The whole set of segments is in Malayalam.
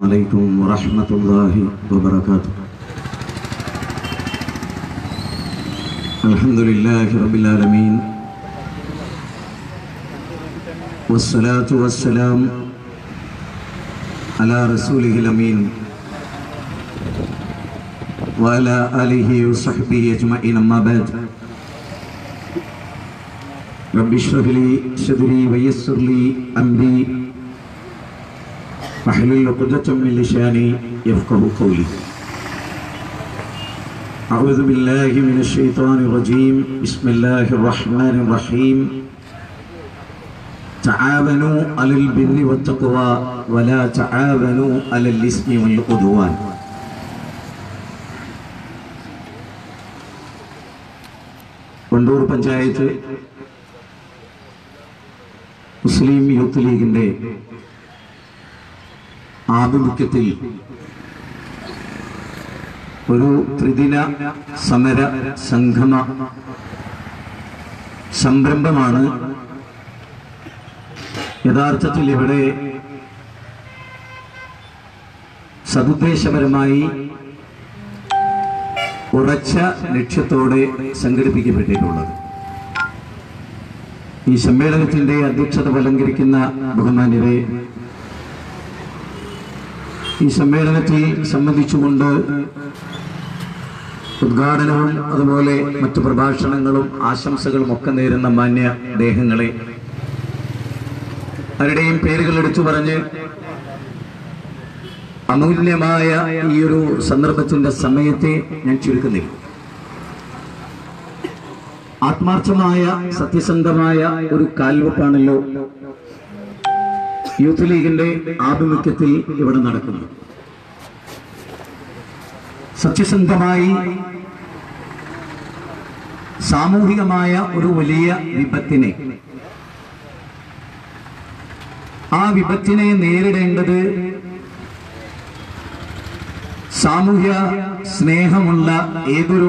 عليكم ورحمة الله وبركاته الحمد لله رب العالمين والصلاة والسلام على رسوله الأمين وعلى آله وصحبه أجمعين أما بعد رب اشرح لي صدري ويسر لي أمري واحلل عقدة من لساني يفقه قولي أعوذ بالله من الشيطان الرجيم بسم الله الرحمن الرحيم تعاونوا على البر والتقوى ولا تعاونوا على الإثم والعدوان വണ്ടൂർ പഞ്ചായത്ത് മുസ്ലിം യൂത്ത് ലീഗിന്റെ ആഭിമുഖ്യത്തിൽ ഒരു ത്രിദിന സമര സംഗമ സംരംഭമാണ് യഥാർത്ഥത്തിൽ ഇവിടെ സതുദ്ദേശപരമായി ഉറച്ച ലക്ഷ്യത്തോടെ സംഘടിപ്പിക്കപ്പെട്ടിട്ടുള്ളത് ഈ സമ്മേളനത്തിന്റെ അധ്യക്ഷത അലങ്കരിക്കുന്ന ബഹുമാന്യരെ ഈ സമ്മേളനത്തിൽ സംബന്ധിച്ചുകൊണ്ട് ഉദ്ഘാടനവും അതുപോലെ മറ്റു പ്രഭാഷണങ്ങളും ആശംസകളും ഒക്കെ നേരുന്ന മാന്യ ദേഹങ്ങളെ ആരുടെയും പേരുകൾ എടുത്തു പറഞ്ഞ് അമൂല്യമായ ഈ ഒരു സന്ദർഭത്തിന്റെ സമയത്തെ ഞാൻ ചുരുക്കുന്നില്ല ആത്മാർത്ഥമായ സത്യസന്ധമായ ഒരു കാൽവെപ്പാണല്ലോ യൂത്ത് ലീഗിന്റെ ആഭിമുഖ്യത്തിൽ ഇവിടെ നടക്കുന്നു സത്യസന്ധമായി സാമൂഹികമായ ഒരു വലിയ വിപത്തിനെ ആ വിപത്തിനെ നേരിടേണ്ടത് സാമൂഹ്യ സ്നേഹമുള്ള ഏതൊരു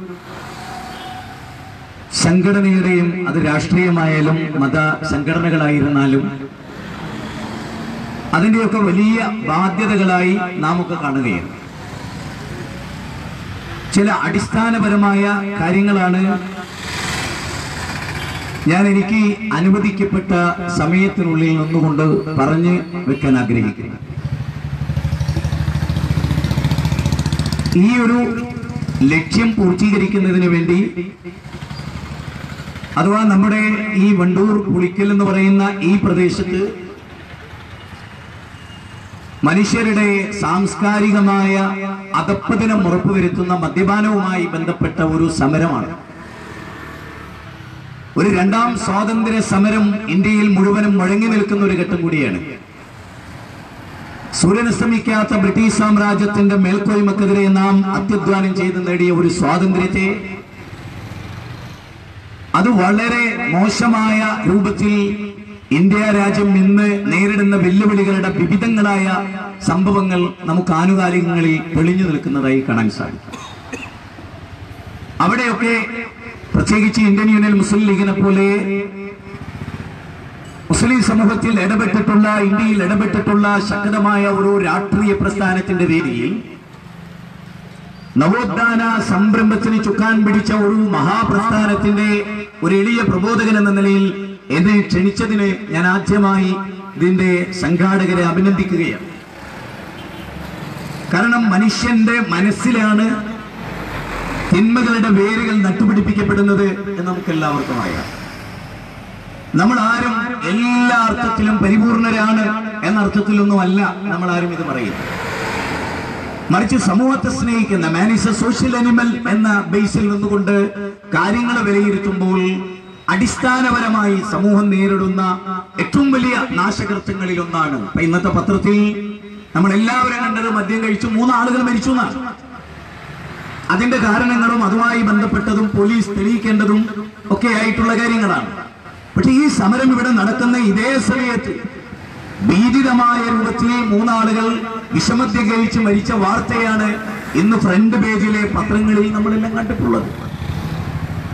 സംഘടനയുടെയും അത് രാഷ്ട്രീയമായാലും മത സംഘടനകളായിരുന്നാലും അതിൻ്റെയൊക്കെ വലിയ ബാധ്യതകളായി നാം ഒക്കെ കാണുകയാണ് ചില അടിസ്ഥാനപരമായ കാര്യങ്ങളാണ് ഞാൻ എനിക്ക് അനുവദിക്കപ്പെട്ട സമയത്തിനുള്ളിൽ നിന്നുകൊണ്ട് പറഞ്ഞ് വെക്കാൻ ആഗ്രഹിക്കുന്നു ഈ ഒരു ലക്ഷ്യം പൂർത്തീകരിക്കുന്നതിന് വേണ്ടി അഥവാ നമ്മുടെ ഈ വണ്ടൂർ പുളിക്കൽ എന്ന് പറയുന്ന ഈ പ്രദേശത്ത് മനുഷ്യരുടെ സാംസ്കാരികമായ അധപ്പതനം ഉറപ്പുവരുത്തുന്ന മദ്യപാനവുമായി ബന്ധപ്പെട്ട ഒരു സമരമാണ് ഒരു രണ്ടാം സ്വാതന്ത്ര്യ സമരം ഇന്ത്യയിൽ മുഴുവനും മുഴങ്ങി നിൽക്കുന്ന ഒരു ഘട്ടം കൂടിയാണ് സൂര്യനസ്തമിക്കാത്ത ബ്രിട്ടീഷ് സാമ്രാജ്യത്തിന്റെ മേൽക്കോയ്മക്കെതിരെ നാം അത്യധ്വാനം ചെയ്ത് നേടിയ ഒരു സ്വാതന്ത്ര്യത്തെ അത് വളരെ മോശമായ രൂപത്തിൽ ഇന്ത്യ രാജ്യം ഇന്ന് നേരിടുന്ന വെല്ലുവിളികളുടെ വിവിധങ്ങളായ സംഭവങ്ങൾ നമുക്ക് ആനുകാലികങ്ങളിൽ തെളിഞ്ഞു നിൽക്കുന്നതായി കാണാൻ സാധിക്കും അവിടെയൊക്കെ പ്രത്യേകിച്ച് ഇന്ത്യൻ യൂണിയൻ മുസ്ലിം ലീഗിനെ പോലെ മുസ്ലിം സമൂഹത്തിൽ ഇടപെട്ടിട്ടുള്ള ഇന്ത്യയിൽ ഇടപെട്ടിട്ടുള്ള ശക്തമായ ഒരു രാഷ്ട്രീയ പ്രസ്ഥാനത്തിന്റെ വേദിയിൽ നവോത്ഥാന സംരംഭത്തിന് ചുക്കാൻ പിടിച്ച ഒരു മഹാപ്രസ്ഥാനത്തിന്റെ ഒരു എളിയ പ്രബോധകൻ എന്ന നിലയിൽ എന്നെ ക്ഷണിച്ചതിന് ഞാൻ ആദ്യമായി ഇതിന്റെ സംഘാടകരെ അഭിനന്ദിക്കുകയാണ് കാരണം മനുഷ്യന്റെ മനസ്സിലാണ് തിന്മകളുടെ വേരുകൾ നട്ടുപിടിപ്പിക്കപ്പെടുന്നത് എന്ന് നമുക്ക് എല്ലാവർക്കും അറിയാം നമ്മൾ ആരും എല്ലാ അർത്ഥത്തിലും പരിപൂർണരാണ് എന്ന അർത്ഥത്തിലൊന്നുമല്ല നമ്മൾ ആരും ഇത് പറയുന്നത് മറിച്ച് സമൂഹത്തെ സ്നേഹിക്കുന്ന man is a social animal എന്ന ബേസിൽ നിന്നുകൊണ്ട് കാര്യങ്ങൾ വിലയിരുത്തുമ്പോൾ അടിസ്ഥാനപരമായി സമൂഹം നേരിടുന്ന ഏറ്റവും വലിയ നാശകൃത്യങ്ങളിൽ ഒന്നാണ് ഇപ്പൊ ഇന്നത്തെ പത്രത്തിൽ നമ്മൾ എല്ലാവരും കണ്ടത് മദ്യം കഴിച്ചു മൂന്നാളുകൾ മരിച്ചു എന്നാണ് അതിന്റെ കാരണങ്ങളും അതുമായി ബന്ധപ്പെട്ടതും പോലീസ് തെളിയിക്കേണ്ടതും ഒക്കെ ആയിട്ടുള്ള കാര്യങ്ങളാണ് പക്ഷെ ഈ സമരം ഇവിടെ നടക്കുന്ന ഇതേ സമയത്ത് ഭീതിതമായ രൂപത്തിൽ മൂന്നാളുകൾ വിഷമദ്യം കഴിച്ച് മരിച്ച വാർത്തയാണ് ഇന്ന് ഫ്രണ്ട് പേജിലെ പത്രങ്ങളിൽ നമ്മളെല്ലാം കണ്ടിട്ടുള്ളത്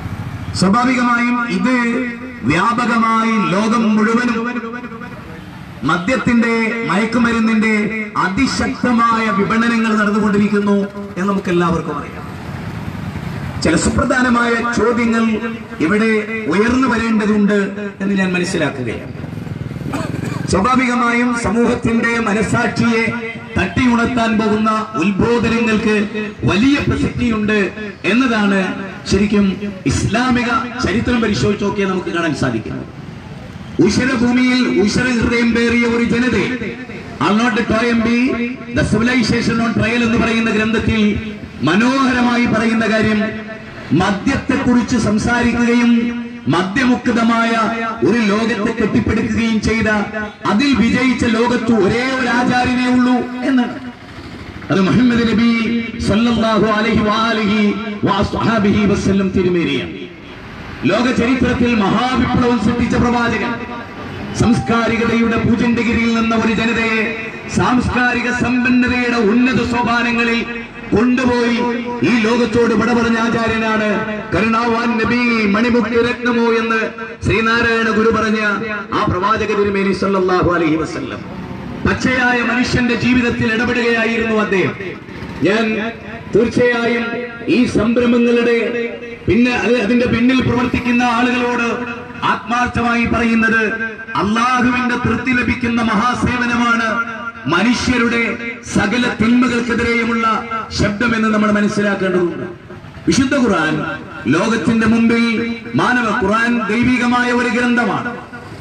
സ്വാഭാവികമായും ഇത് വ്യാപകമായി ലോകം മുഴുവനും മദ്യത്തിന്റെ മയക്കുമരുന്നിന്റെ അതിശക്തമായ വിപണനങ്ങൾ നടന്നുകൊണ്ടിരിക്കുന്നു എന്ന് നമുക്ക് എല്ലാവർക്കും അറിയാം ചില സുപ്രധാനമായ ചോദ്യങ്ങൾ ഇവിടെ ഉയർന്നു വരേണ്ടതുണ്ട് എന്ന് ഞാൻ മനസ്സിലാക്കുകയാണ് സ്വാഭാവികമായും സമൂഹത്തിന്റെ മനസാക്ഷിയെ തട്ടിയുണർത്താൻ പോകുന്ന ഉത്ബോധനങ്ങൾക്ക് വലിയ പ്രസക്തിയുണ്ട് എന്നതാണ് ശരിക്കും ഇസ്ലാമിക ചരിത്രം പരിശോധിച്ച് നോക്കിയാൽ നമുക്ക് കാണാൻ സാധിക്കുന്നത് ഉശരഭൂമിയിൽ ഉശര ഹൃദയം പേറിയ ഒരു ജനതയെ Arnold Toynbee the civilisation on trial എന്ന് പറയുന്ന ഗ്രന്ഥത്തിൽ മനോഹരമായി പറയുന്ന കാര്യം മദ്യത്തെക്കുറിച്ച് സംസാരിക്കുകയും മദ്യമുക്തമായ ഒരു ലോകത്തെ കെട്ടിപ്പടുക്കുകയും ചെയ്ത അതിൽ വിജയിച്ച ലോകത്ത് ഒരേ ഒരു ആചാര്യനേ ഉള്ളൂ എന്നാണ് അത് മുഹമ്മദ് നബി സല്ലല്ലാഹു അലൈഹി വാലിഹി വസ്ഹാബിഹി വസല്ലം തിരുമേനിയാണ് ലോക ചരിത്രത്തിൽ മഹാവിപ്ലവം സൃഷ്ടിച്ച പ്രവാചകൻ സംസ്കാരികതയുടെ പൂജന്റഗിരിയിൽ നിന്ന ഒരു ജനതയെ സാംസ്കാരിക സമ്പന്നതയുടെ ഉന്നത സോപാനങ്ങളിൽ കൊണ്ടുപോയി ഈ ലോകത്തോട് വിട പറഞ്ഞ ആചാര്യനാണ് കരുണാവാൻ നബി മണിമുക്തി രത്നമോ എന്ന് ശ്രീനാരായണ ഗുരു പറഞ്ഞ ആ പ്രവാചക തിരുമേനി സല്ലല്ലാഹു അലൈഹി വസല്ലം പച്ചയായ മനുഷ്യന്റെ ജീവിതത്തിൽ ഇടപെടുകയായിരുന്നു അദ്ദേഹം ഞാൻ തീർച്ചയായും ഈ സംരംഭങ്ങളുടെ പിന്നെ അത് അതിന്റെ പിന്നിൽ പ്രവർത്തിക്കുന്ന ആളുകളോട് ആത്മാർത്ഥമായി പറയുന്നത് അള്ളാഹുവിന്റെ തൃപ്തി ലഭിക്കുന്ന മഹാസേവനമാണ് മനുഷ്യരുടെ സകല തിന്മകൾക്കെതിരെയുമുള്ള ശബ്ദമെന്ന് നമ്മൾ മനസ്സിലാക്കേണ്ടതുണ്ട് വിശുദ്ധ ഖുർആൻ ലോകത്തിന്റെ മുമ്പിൽ മാനവ ഖുർആൻ ദൈവികമായ ഒരു ഗ്രന്ഥമാണ്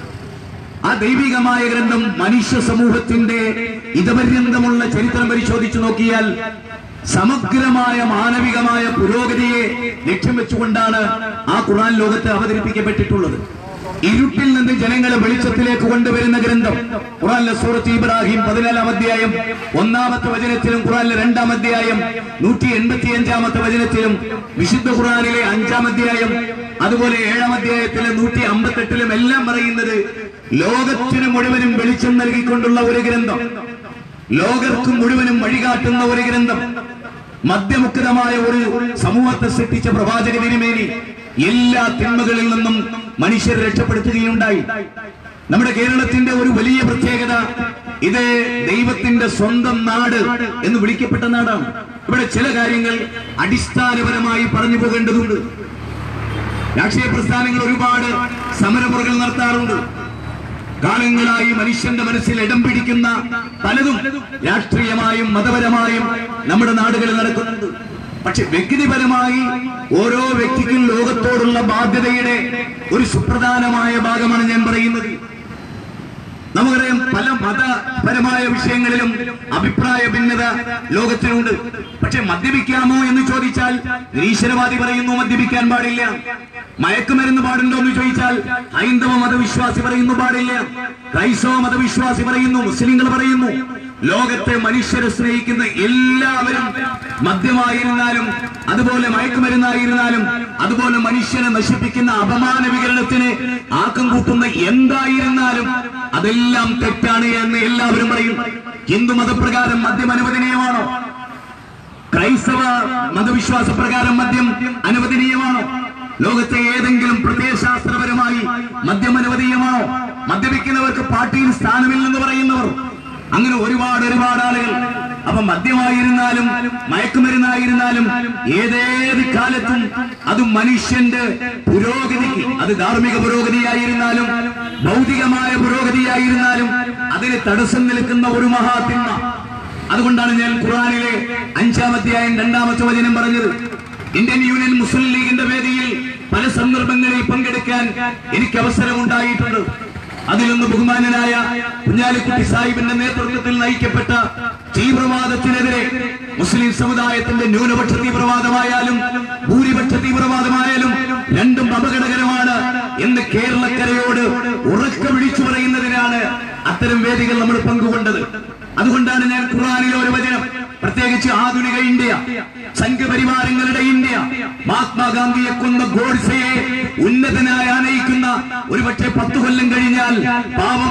ആ ദൈവികമായ ഗ്രന്ഥം മനുഷ്യ സമൂഹത്തിന്റെ ഇതപര്യന്തമുള്ള ചരിത്രം പരിശോധിച്ചു നോക്കിയാൽ സമഗ്രമായ മാനവികമായ പുരോഗതിയെ ലക്ഷ്യം വെച്ചുകൊണ്ടാണ് ആ ഖുർആൻ ലോകത്ത് അവതരിപ്പിക്കപ്പെട്ടിട്ടുള്ളത് ഇരുട്ടിൽ നിന്ന് ജനങ്ങളെ വെളിച്ചത്തിലേക്ക് കൊണ്ടുവരുന്ന ഗ്രന്ഥം ഖുറാനിലെ സൂറത്ത് ഇബ്രാഹിം പതിനാലാം അധ്യായം ഒന്നാമത്തെ വചനത്തിലും ഖുറാനിലെ രണ്ടാം അധ്യായം നൂറ്റി എൺപത്തി അഞ്ചാമത്തെ വചനത്തിലും വിശുദ്ധ ഖുറാനിലെ അഞ്ചാം അധ്യായം അതുപോലെ ഏഴാം അധ്യായത്തിലെ നൂറ്റി അമ്പത്തെട്ടിലും എല്ലാം പറയുന്നത് ലോകത്തിന് മുഴുവനും വെളിച്ചം നൽകിക്കൊണ്ടുള്ള ഒരു ഗ്രന്ഥം ലോകർക്ക് മുഴുവനും വഴികാട്ടുന്ന ഒരു ഗ്രന്ഥം മദ്യമുക്തമായ ഒരു സമൂഹത്തെ സൃഷ്ടിച്ച പ്രവാചക തിരുമേനി എല്ലാ തിന്മകളിൽ നിന്നും മനുഷ്യരെ രക്ഷപ്പെടുത്തുകയുണ്ടായി നമ്മുടെ കേരളത്തിന്റെ ഒരു വലിയ പ്രത്യേകത ഇത് ദൈവത്തിന്റെ സ്വന്തം നാട് എന്ന് വിളിക്കപ്പെട്ട നാടാണ് ഇവിടെ ചില കാര്യങ്ങൾ അടിസ്ഥാനപരമായി പറഞ്ഞു പോകേണ്ടതുണ്ട് രാഷ്ട്രീയ പ്രസ്ഥാനങ്ങൾ ഒരുപാട് സമരമുറകൾ നടത്താറുണ്ട് കാലങ്ങളായി മനുഷ്യന്റെ മനസ്സിൽ ഇടം പിടിക്കുന്ന പലതും രാഷ്ട്രീയമായും മതപരമായും നമ്മുടെ നാടുകളിൽ നടക്കുന്നുണ്ട് പക്ഷെ വ്യക്തിപരമായി ഓരോ വ്യക്തിക്കും ലോകത്തോടുള്ള ബാധ്യതയുടെ ഒരു സുപ്രധാനമായ ഭാഗമാണ് ഞാൻ പറയുന്നത് നമുക്കറിയാം പല മതപരമായ വിഷയങ്ങളിലും അഭിപ്രായ ഭിന്നത ലോകത്തിനുണ്ട് പക്ഷെ മദ്യപിക്കാമോ എന്ന് ചോദിച്ചാൽ നിരീശ്വരവാദി പറയുന്നു മദ്യപിക്കാൻ പാടില്ല മയക്കുമരുന്ന് പാടുണ്ടോ എന്ന് ചോദിച്ചാൽ ഹൈന്ദവ മതവിശ്വാസി പറയുന്നു പാടില്ല ക്രൈസ്തവ മതവിശ്വാസി പറയുന്നു മുസ്ലിങ്ങൾ പറയുന്നു ലോകത്തെ മനുഷ്യരെ സ്നേഹിക്കുന്ന എല്ലാവരും മദ്യമായിരുന്നാലും അതുപോലെ മയക്കുമരുന്നായിരുന്നാലും അതുപോലെ മനുഷ്യനെ നശിപ്പിക്കുന്ന അപമാന വികരണത്തിന് ആക്കം കൂട്ടുന്ന എന്തായിരുന്നാലും അതെല്ലാം തെറ്റാണ് എന്ന് എല്ലാവരും പറയും ഹിന്ദു മതപ്രകാരം മദ്യം അനുവദനീയമാണോ ക്രൈസ്തവ മതവിശ്വാസ പ്രകാരം മദ്യം അനുവദനീയമാണോ ലോകത്തെ ഏതെങ്കിലും പ്രത്യയശാസ്ത്രപരമായി മദ്യം അനുവദനീയമാണോ മദ്യപിക്കുന്നവർക്ക് പാർട്ടിയിൽ സ്ഥാനമില്ലെന്ന് പറയുന്നവർ അങ്ങനെ ഒരുപാട് ഒരുപാട് ആളുകൾ അപ്പൊ മദ്യമായിരുന്നാലും മയക്കുമരുന്നായിരുന്നാലും ഏതേത് കാലത്തും അത് മനുഷ്യന്റെ പുരോഗതിക്ക് അത് ധാർമ്മിക പുരോഗതിയായിരുന്നാലും ഭൗതികമായ പുരോഗതിയായിരുന്നാലും അതിന് തടസ്സം നിൽക്കുന്ന ഒരു മഹാത്തിന്മ അതുകൊണ്ടാണ് ഞാൻ ഖുറാനിലെ അഞ്ചാം അധ്യായം രണ്ടാമത്തെ വചനം പറഞ്ഞത് ഇന്ത്യൻ യൂണിയൻ മുസ്ലിം ലീഗിന്റെ വേദിയിൽ പല സന്ദർഭങ്ങളിൽ പങ്കെടുക്കാൻ എനിക്ക് അവസരമുണ്ടായിട്ടുണ്ട് അതിലൊന്ന് ബഹുമാനനായ കുഞ്ഞാലിക്കുട്ടി സാഹിബിന്റെ നേതൃത്വത്തിൽ നയിക്കപ്പെട്ട തീവ്രവാദത്തിനെതിരെ മുസ്ലിം സമുദായത്തിന്റെ ന്യൂനപക്ഷ തീവ്രവാദമായാലും ഭൂരിപക്ഷ തീവ്രവാദമായാലും രണ്ടും അപകടകരമാണ് എന്ന് കേരളക്കരയോട് ഉറക്ക വിളിച്ചു പറയുന്നതിനാണ് അത്തരം വേദികൾ നമ്മൾ പങ്കുകൊണ്ടത് അതുകൊണ്ടാണ് ഞാൻ ഖുറാനിലെ ഒരു വചനം പ്രത്യേകിച്ച് ആധുനിക ഇന്ത്യ സംഘപരിവാരങ്ങളുടെ ഇന്ത്യ മഹാത്മാഗാന്ധിയെ കൊന്ന ഗോഡ്സയെ ഉന്നതനായി ആനയിക്കുന്ന ഒരുപക്ഷെ പത്തു കൊല്ലം കഴിഞ്ഞാൽ പാവം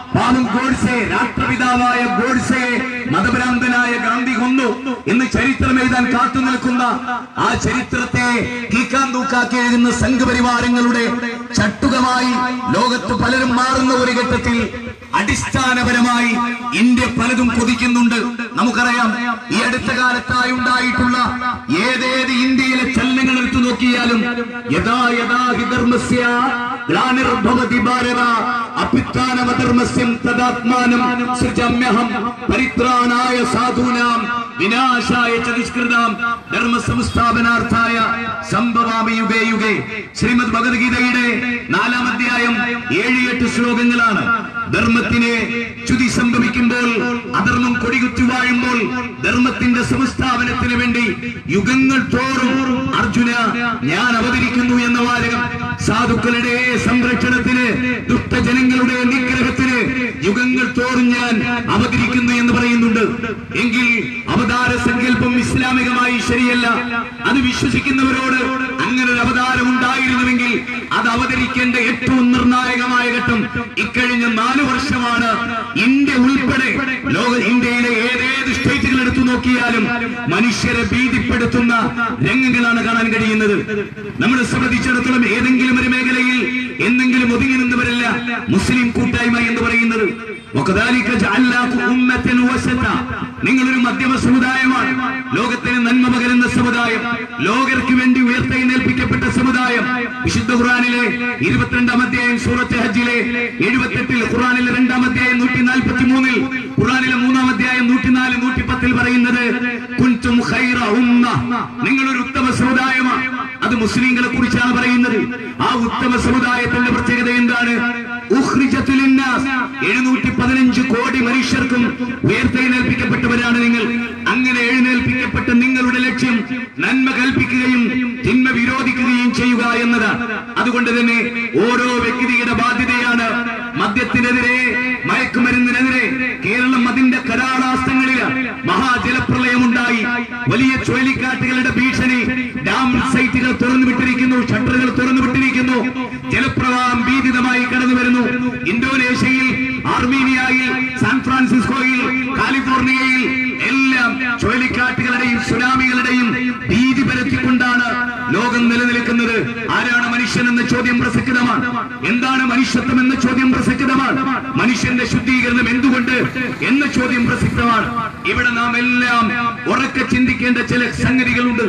പാവം ഗോഡ്സെ രാഷ്ട്രപിതാവായ ഗോഡ്സയെ മതഭ്രാന്തനായ ഗാന്ധി കൊന്നു എന്ന് ചരിത്രം എഴുതാൻ കാത്തു നിൽക്കുന്ന ആ ചരിത്രത്തെ കീക്കാൻ തൂക്കാക്കി എഴുതുന്ന സംഘപരിവാരങ്ങളുടെ ചട്ടുകമായി ലോകത്ത് പലരും മാറുന്ന ഒരു ഘട്ടത്തിൽ അടിസ്ഥാനപരമായി ഇന്ത്യ പലതും കൊതിക്കുന്നുണ്ട് നമുക്കറിയാം ഈ അടുത്ത കാലത്തായി ഉണ്ടായിട്ടുള്ള ഏതേത് ഇന്ത്യയിലെ ചലനങ്ങൾ എടുത്തു നോക്കിയാലും യഥാ യഥാ ഹി ധർമ്മസ്യ ഗ്ലാനിർഭവതി ഭാരത അഭ്യുത്ഥാനമധർമ്മസ്യം തദാത്മാനം സൃജമ്യഹം പരിത്രാണായ സാധൂനാം വിനാശായ ച നിഷ്കൃതാം ധർമ്മ സംസ്ഥാപനാർത്ഥായ സംഭവാമി യുഗേ യുഗേ ശ്രീമദ് ഭഗവത്ഗീതയുടെ നാലാം അധ്യായം ഏഴ് എട്ട് ശ്ലോകങ്ങളാണ് ധർമ്മത്തിന് ചുതി സംഭവിക്കുമ്പോൾ അധർമ്മം കൊടികുത്തി വാഴുമ്പോൾ ധർമ്മത്തിന്റെ സംസ്ഥാപനത്തിന് വേണ്ടി യുഗങ്ങൾ തോറും അർജുന ഞാൻ അവതരിക്കുന്നു എന്ന വാചകം സാധുക്കളുടെ സംരക്ഷണത്തിന് ദുഷ്ടജനങ്ങളുടെ നിഗ്രഹത്തിന് യുഗങ്ങൾ തോറും ഞാൻ അവതരിക്കുന്നു എന്ന് പറയുന്നുണ്ട് എങ്കിൽ അവതാര സങ്കല്പം ഇസ്ലാമികമായി ശരിയല്ല അത് വിശ്വസിക്കുന്നവരോട് അങ്ങനെ ഒരു അവതാരം ഉണ്ടായിരുന്നുവെങ്കിൽ അത് അവതരിക്കേണ്ട ഏറ്റവും നിർണായകമായ ഘട്ടം ഇക്കഴിഞ്ഞ നാലു വർഷമാണ് ഇന്ത്യ ഉൾപ്പെടെ ലോക ഇന്ത്യയിലെ ഏതേത് സ്റ്റേറ്റുകൾ എടുത്തു നോക്കിയാലും മനുഷ്യരെ ഭീതിപ്പെടുത്തുന്ന രംഗങ്ങളാണ് കാണാൻ കഴിയുന്നത് നമ്മളെ സംബന്ധിച്ചിടത്തോളം ഏതെങ്കിലും ഒരു മേഖലയിൽ എന്തെങ്കിലും ഒതുങ്ങി നിന്നവരല്ല മുസ്ലിം കൂട്ടായ്മ എന്ന് പറയുന്നത് وكذلك جعلناكم أمة وسطا നിങ്ങളൊരു മധ്യമ സമുദായമാണ് ലോകത്തിന് നന്മ പകരുന്ന സമുദായം ലോകർക്ക് വേണ്ടി ഉയർത്തെഴുന്നേൽപ്പിക്കപ്പെട്ട സമുദായം വിശുദ്ധ ഖുറാനിലെ ഇരുപത്തിരണ്ടാം അധ്യായം സൂറത്ത് ഹജ്ജിലെ എഴുപത്തെട്ടിൽ ഖുറാനിലെ രണ്ടാം അധ്യായം നൂറ്റി നാൽപ്പത്തി മൂന്നിൽ ഖുറാനിലെ മൂന്നാം അധ്യായം നൂറ്റിനാല് നൂറ്റി പത്തിൽ പറയുന്നത് കുൻതും ഖൈറ ഉമ്മ നിങ്ങളൊരു ഉത്തമ സമുദായമാണ് അത് മുസ്ലിങ്ങളെ കുറിച്ചാണ് പറയുന്നത് ആ ഉത്തമ സമുദായത്തിന്റെ പ്രത്യേകത എന്താണ് ഉഖ്രിജത്തു ലിന്നാസ്. എഴുന്നൂറ്റി പതിനഞ്ച് കോടി മനുഷ്യർക്കും ഉയർത്തെഴുന്നേൽപ്പിക്കപ്പെട്ടവരാണ് നിങ്ങൾ അങ്ങനെ എഴുന്നേൽപ്പിക്കപ്പെട്ട നിങ്ങളുടെ ലക്ഷ്യം നന്മ കൽപ്പിക്കുകയും തിന്മ വിരോധിക്കുകയും ചെയ്യുക എന്നതാണ് അതുകൊണ്ട് തന്നെ ഓരോ വ്യക്തിയുടെ ബാധ്യതയാണ് മദ്യത്തിനെതിരെ മയക്കുമരുന്നിനെതിരെ കേരളം അതിന്റെ കരാളാസ്തങ്ങളിലാണ് മഹാജലപ്രളയമുണ്ടായി വലിയ ചുഴലിക്കാറ്റുകളുടെ ഭീഷണി ഡാം സൈറ്റുകൾ തുറന്നു വിട്ടിരിക്കുന്നു ഷട്ടറുകൾ തുറന്നു വിട്ടിരിക്കുന്നു ജലപ്രവാഹം ഭീതിതമായി കടന്നു വരുന്നു ഇന്തോനേഷ്യയിൽ ആർമീനിയയിൽ സാൻ ഫ്രാൻസിസ്കോയിൽ കാലിഫോർണിയയിൽ എല്ലാം ചുഴലിക്കാറ്റുകളുടെയും സുനാമികളുടെയും ഭീതി പരത്തിക്കൊണ്ടാണ് ലോകം നിലനിൽക്കുന്നത് ആരാണ് മനുഷ്യൻ എന്ന ചോദ്യം പ്രസക്തമാണ് എന്താണ് മനുഷ്യത്വം എന്ന ചോദ്യം പ്രസക്തമാണ് മനുഷ്യന്റെ ശുദ്ധീകരണം എന്തുകൊണ്ട് എന്ന ചോദ്യം പ്രസക്തമാണ് ഇവിടെ നാം എല്ലാം ഉറക്കെ ചിന്തിക്കേണ്ട ചില സംഗതികളുണ്ട്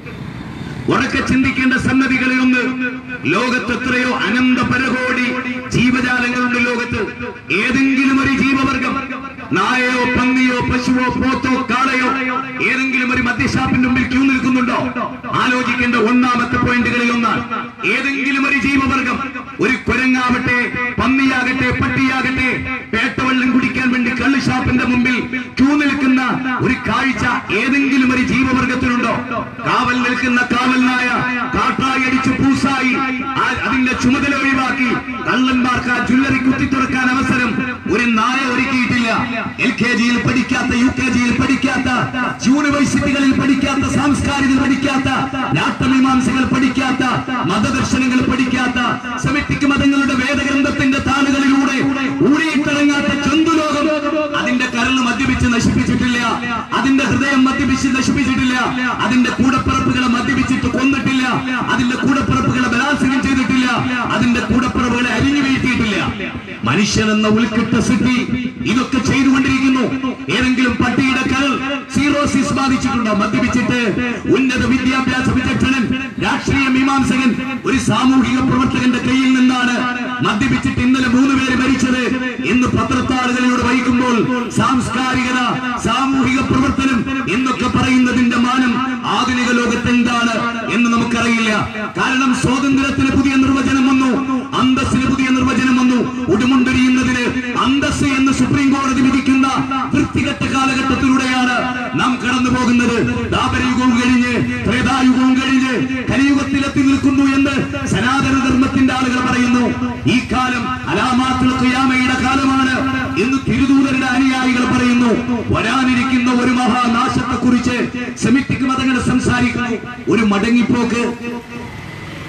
ഉറക്കെ ചിന്തിക്കേണ്ട സന്നദ്ധികളിൽ ഒന്ന് ലോകത്ത് എത്രയോ അനന്ത പരകോടി ജീവജാലങ്ങളുണ്ട് ലോകത്ത് ഏതെങ്കിലും ഒരു ജീവവർഗം നായയോ പന്നിയോ പശുവോ പോത്തോ കാളയോ ഏതെങ്കിലും ഒരു മദ്യഷാപ്പിന്റെ മുമ്പിൽ ക്യൂ നിൽക്കുന്നുണ്ടോ ആലോചിക്കേണ്ട ഒന്നാമത്തെ പോയിന്റുകളിൽ ഒന്നാണ് ഏതെങ്കിലും ഒരു ജീവവർഗം ഒരു കുരങ്ങാവട്ടെ പന്നിയാകട്ടെ പട്ടിയാകട്ടെ പേട്ടവെള്ളം കുടിക്കാൻ വേണ്ടി കള്ള് ഷാപ്പിന്റെ മുമ്പിൽ ക്യൂ നിൽക്കുന്ന ഒരു കാഴ്ച ഏതെങ്കിലും ഒരു ജീവവർഗത്തിനുണ്ടോ കാവൽ നിൽക്കുന്ന കാവൽ നായ കാട്ടായി അടിച്ച് പൂസായി ആ- അതിന്റെ ചുമതല ഒഴിവാക്കി കള്ളന്മാർക്ക് ആ ജ്വല്ലറി കുത്തി തുറക്കാൻ അവസരം ഒരു നായ ഒരുക്കിയിട്ടില്ല എൽ കെ ജിയിൽ പഠിക്കാത്ത യു കെ ജിയിൽ പഠിക്കാത്ത യൂണിവേഴ്സിറ്റികളിൽ പഠിക്കാത്ത സാംസ്കാരിക പഠിക്കാത്ത നാട്ടമീമാംസകൾ പഠിക്കാത്ത മതദർശനങ്ങൾ പഠിക്കാത്ത സെമിറ്റിക് മതങ്ങളുടെ വേദഗ്രന്ഥത്തിന്റെ താളുകളിലൂടെ ഊടിയിട്ടിറങ്ങാത്ത ചന്തുലോകം അതിന്റെ കരൾ മദ്യപിച്ച് നശിപ്പിച്ചിട്ടില്ല അതിന്റെ ഹൃദയം മദ്യപിച്ച് നശിപ്പിച്ചിട്ടില്ല അതിന്റെ കൂടപ്പിറപ്പുകളെ മദ്യപിച്ചിട്ട് കൊന്നിട്ടില്ല അതിന്റെ കൂടപ്പിറപ്പുകളെ ബലാത്സംഗം ചെയ്തിട്ടില്ല അതിന്റെ കൂടപ്പിറപ്പുകളെ അരിഞ്ഞു വീഴ്ത്തിയിട്ടില്ല മനുഷ്യൻ എന്ന ഉൾക്കിട്ട സിദ്ധി ഇതൊക്കെ ചെയ്തുകൊണ്ടിരിക്കുന്നു ഏതെങ്കിലും പട്ടിയുടെ കരൾ സീറോസിസ് ബാധിച്ചിട്ടുണ്ടോ മദ്യപിച്ചിട്ട് ഉന്നത വിദ്യാഭ്യാസ വിചക്ഷണൻ രാഷ്ട്രീയ മീമാംസകൻ ഒരു സാമൂഹിക പ്രവർത്തകന്റെ കയ്യിൽ നിന്നാണ് മദ്യപിച്ചിട്ട് ഇന്നലെ മൂന്ന് പേര് മരിച്ചത് എന്ന് പത്രത്താളുകളിലൂടെ വഹിക്കുമ്പോൾ സാംസ്കാരികത സാമൂഹിക പ്രവർത്തനം എന്നൊക്കെ പറയുന്നതിന്റെ മാനം ആധുനിക ലോകത്ത് എന്താണ് എന്ന് നമുക്കറിയില്ല കാരണം സ്വാതന്ത്ര്യത്തിന് പുതിയ നിർവചനം വന്നു അന്തസ്സിന് പുതിയ നിർവചനം വന്നു ഉടുമുണ്ടൊരിയുന്നതിന് അന്തസ് എന്ന് സുപ്രീം കോടതി വിധിക്കുന്ന വൃത്തികെട്ട കാലഘട്ടത്തിലൂടെയാണ് നാം കടന്നു പോകുന്നത് ദാപരയുഗവും കഴിഞ്ഞ് ത്രേതായുഗവും കഴിഞ്ഞ് കലിയുഗത്തിലെത്തി നിൽക്കുന്നു എന്ന് സനാതന ധർമ്മത്തിന്റെ ആളുകൾ പറയുന്നു ഈ കാലം അലാമാത്തുൽ ഖിയാമയുടെ കാലമാണ് എന്ന് തിരുദൂതരുടെ അനുയായികൾ പറയുന്നു വരാനിരിക്കുന്ന ഒരു മഹാനാശത്തെ കുറിച്ച് സെമിറ്റിക് മതങ്ങൾ സംസാരിക്കുന്നു ഒരു മടങ്ങിപ്പോക്ക്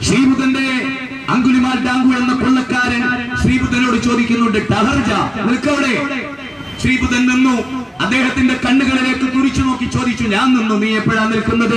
ശ്രീബുദ്ധന്റെ അങ്കുലിമാൽ ഡാങ്കു എന്ന കൊള്ളക്കാരൻ ശ്രീബുദ്ധനോട് ചോദിക്കുന്നുണ്ട് ടഹർജ നിൽക്കവിടെ ശ്രീബുദ്ധൻ നിന്നു അദ്ദേഹത്തിന്റെ കണ്ണുകളിലേക്ക് തുറിച്ചു നോക്കി ചോദിച്ചു ഞാൻ നിന്നു നീ എപ്പോഴാ നിൽക്കുന്നത്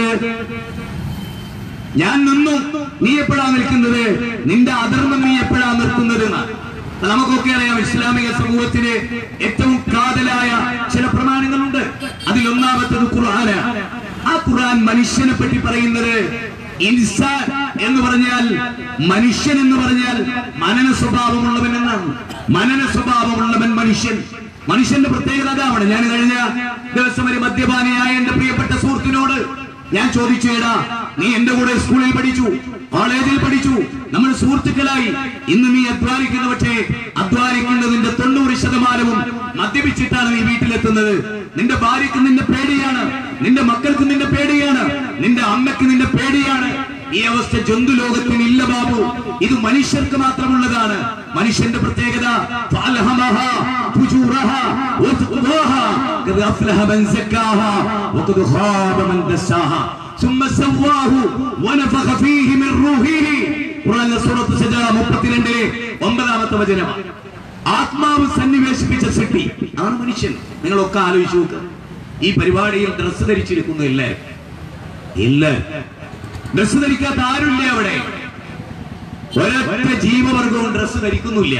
ഞാൻ നിന്നു നീ എപ്പോഴാ നിൽക്കുന്നത് നിന്റെ അധർമ്മം നീ എപ്പോഴാ നിർത്തുന്നത് എന്ന്. അപ്പൊ നമുക്കൊക്കെ അറിയാം ഇസ്ലാമിക സമൂഹത്തിന് ഏറ്റവും കാതലായ ചില പ്രമാണങ്ങളുണ്ട് അതിൽ ഒന്നാമത്തത് ഖുർആന ആ ഖുർആൻ മനുഷ്യനെ പറ്റി പറയുന്നത് ഇൻസാൻ എന്ന് പറഞ്ഞാൽ മനുഷ്യൻ എന്ന് പറഞ്ഞാൽ മനന സ്വഭാവമുള്ളവൻ എന്നാണ് മനന സ്വഭാവമുള്ളവൻ മനുഷ്യൻ മനുഷ്യന്റെ പ്രത്യേകത അതാണ് ഞാൻ കഴിഞ്ഞ ദിവസം ഒരു മദ്യപാനിയായ എന്റെ പ്രിയപ്പെട്ട സുഹൃത്തിനോട് ഞാൻ ചോദിച്ചു എടാ നീ എന്റെ കൂടെ സ്കൂളിൽ പഠിച്ചു കോളേജിൽ പഠിച്ചു നമ്മൾ സുഹൃത്തുക്കളായി ഇന്ന് നീ അധ്വാനിക്കുന്ന പക്ഷേ അധ്വാനിക്കുന്നതിന്റെ തൊണ്ണൂറ് ശതമാനവും മദ്യപിച്ചിട്ടാണ് നീ വീട്ടിലെത്തുന്നത് നിന്റെ ഭാര്യക്ക് നിന്റെ പേടിയാണ് നിന്റെ മക്കൾക്ക് നിന്റെ പേടിയാണ് നിന്റെ അമ്മയ്ക്ക് നിന്റെ പേടിയാണ് ഈ അവസ്ഥ ജന്തു ലോകത്തിന് ഇല്ല ബാബു ഇത് മനുഷ്യർക്ക് മാത്രമുള്ളതാണ് മനുഷ്യന്റെ പ്രത്യേകത ഫഅൽഹമഹാ ഫുജൂറഹാ വതഖ്വാഹാ ഖദ് അഫ്ലഹ മൻ സക്കാഹാ വഖദ് ഖാബ മൻ ദസ്സാഹാ ثم سواه ونفخ فيه من روحه ഖുർആനിലെ സൂറത്ത് സജദ 32 ഒമ്പതാമത്തെ വചനമാണ് ആത്മാവ് സന്നിവേശിപ്പിച്ച സൃഷ്ടി ആണ് മനുഷ്യൻ നിങ്ങളൊക്കെ ആലോചിച്ചു നോക്കുക ഈ പരിപാടിയിൽ ഡ്രസ്സ് ധരിച്ചിരിക്കുന്നു എല്ലാവരും ഇല്ല ഡ്രസ്സ് ധരിക്കാത്ത ആരുമില്ല അവിടെ ഒരൊറ്റ ജീവവർഗവും ഡ്രസ്സ് ധരിക്കുന്നില്ല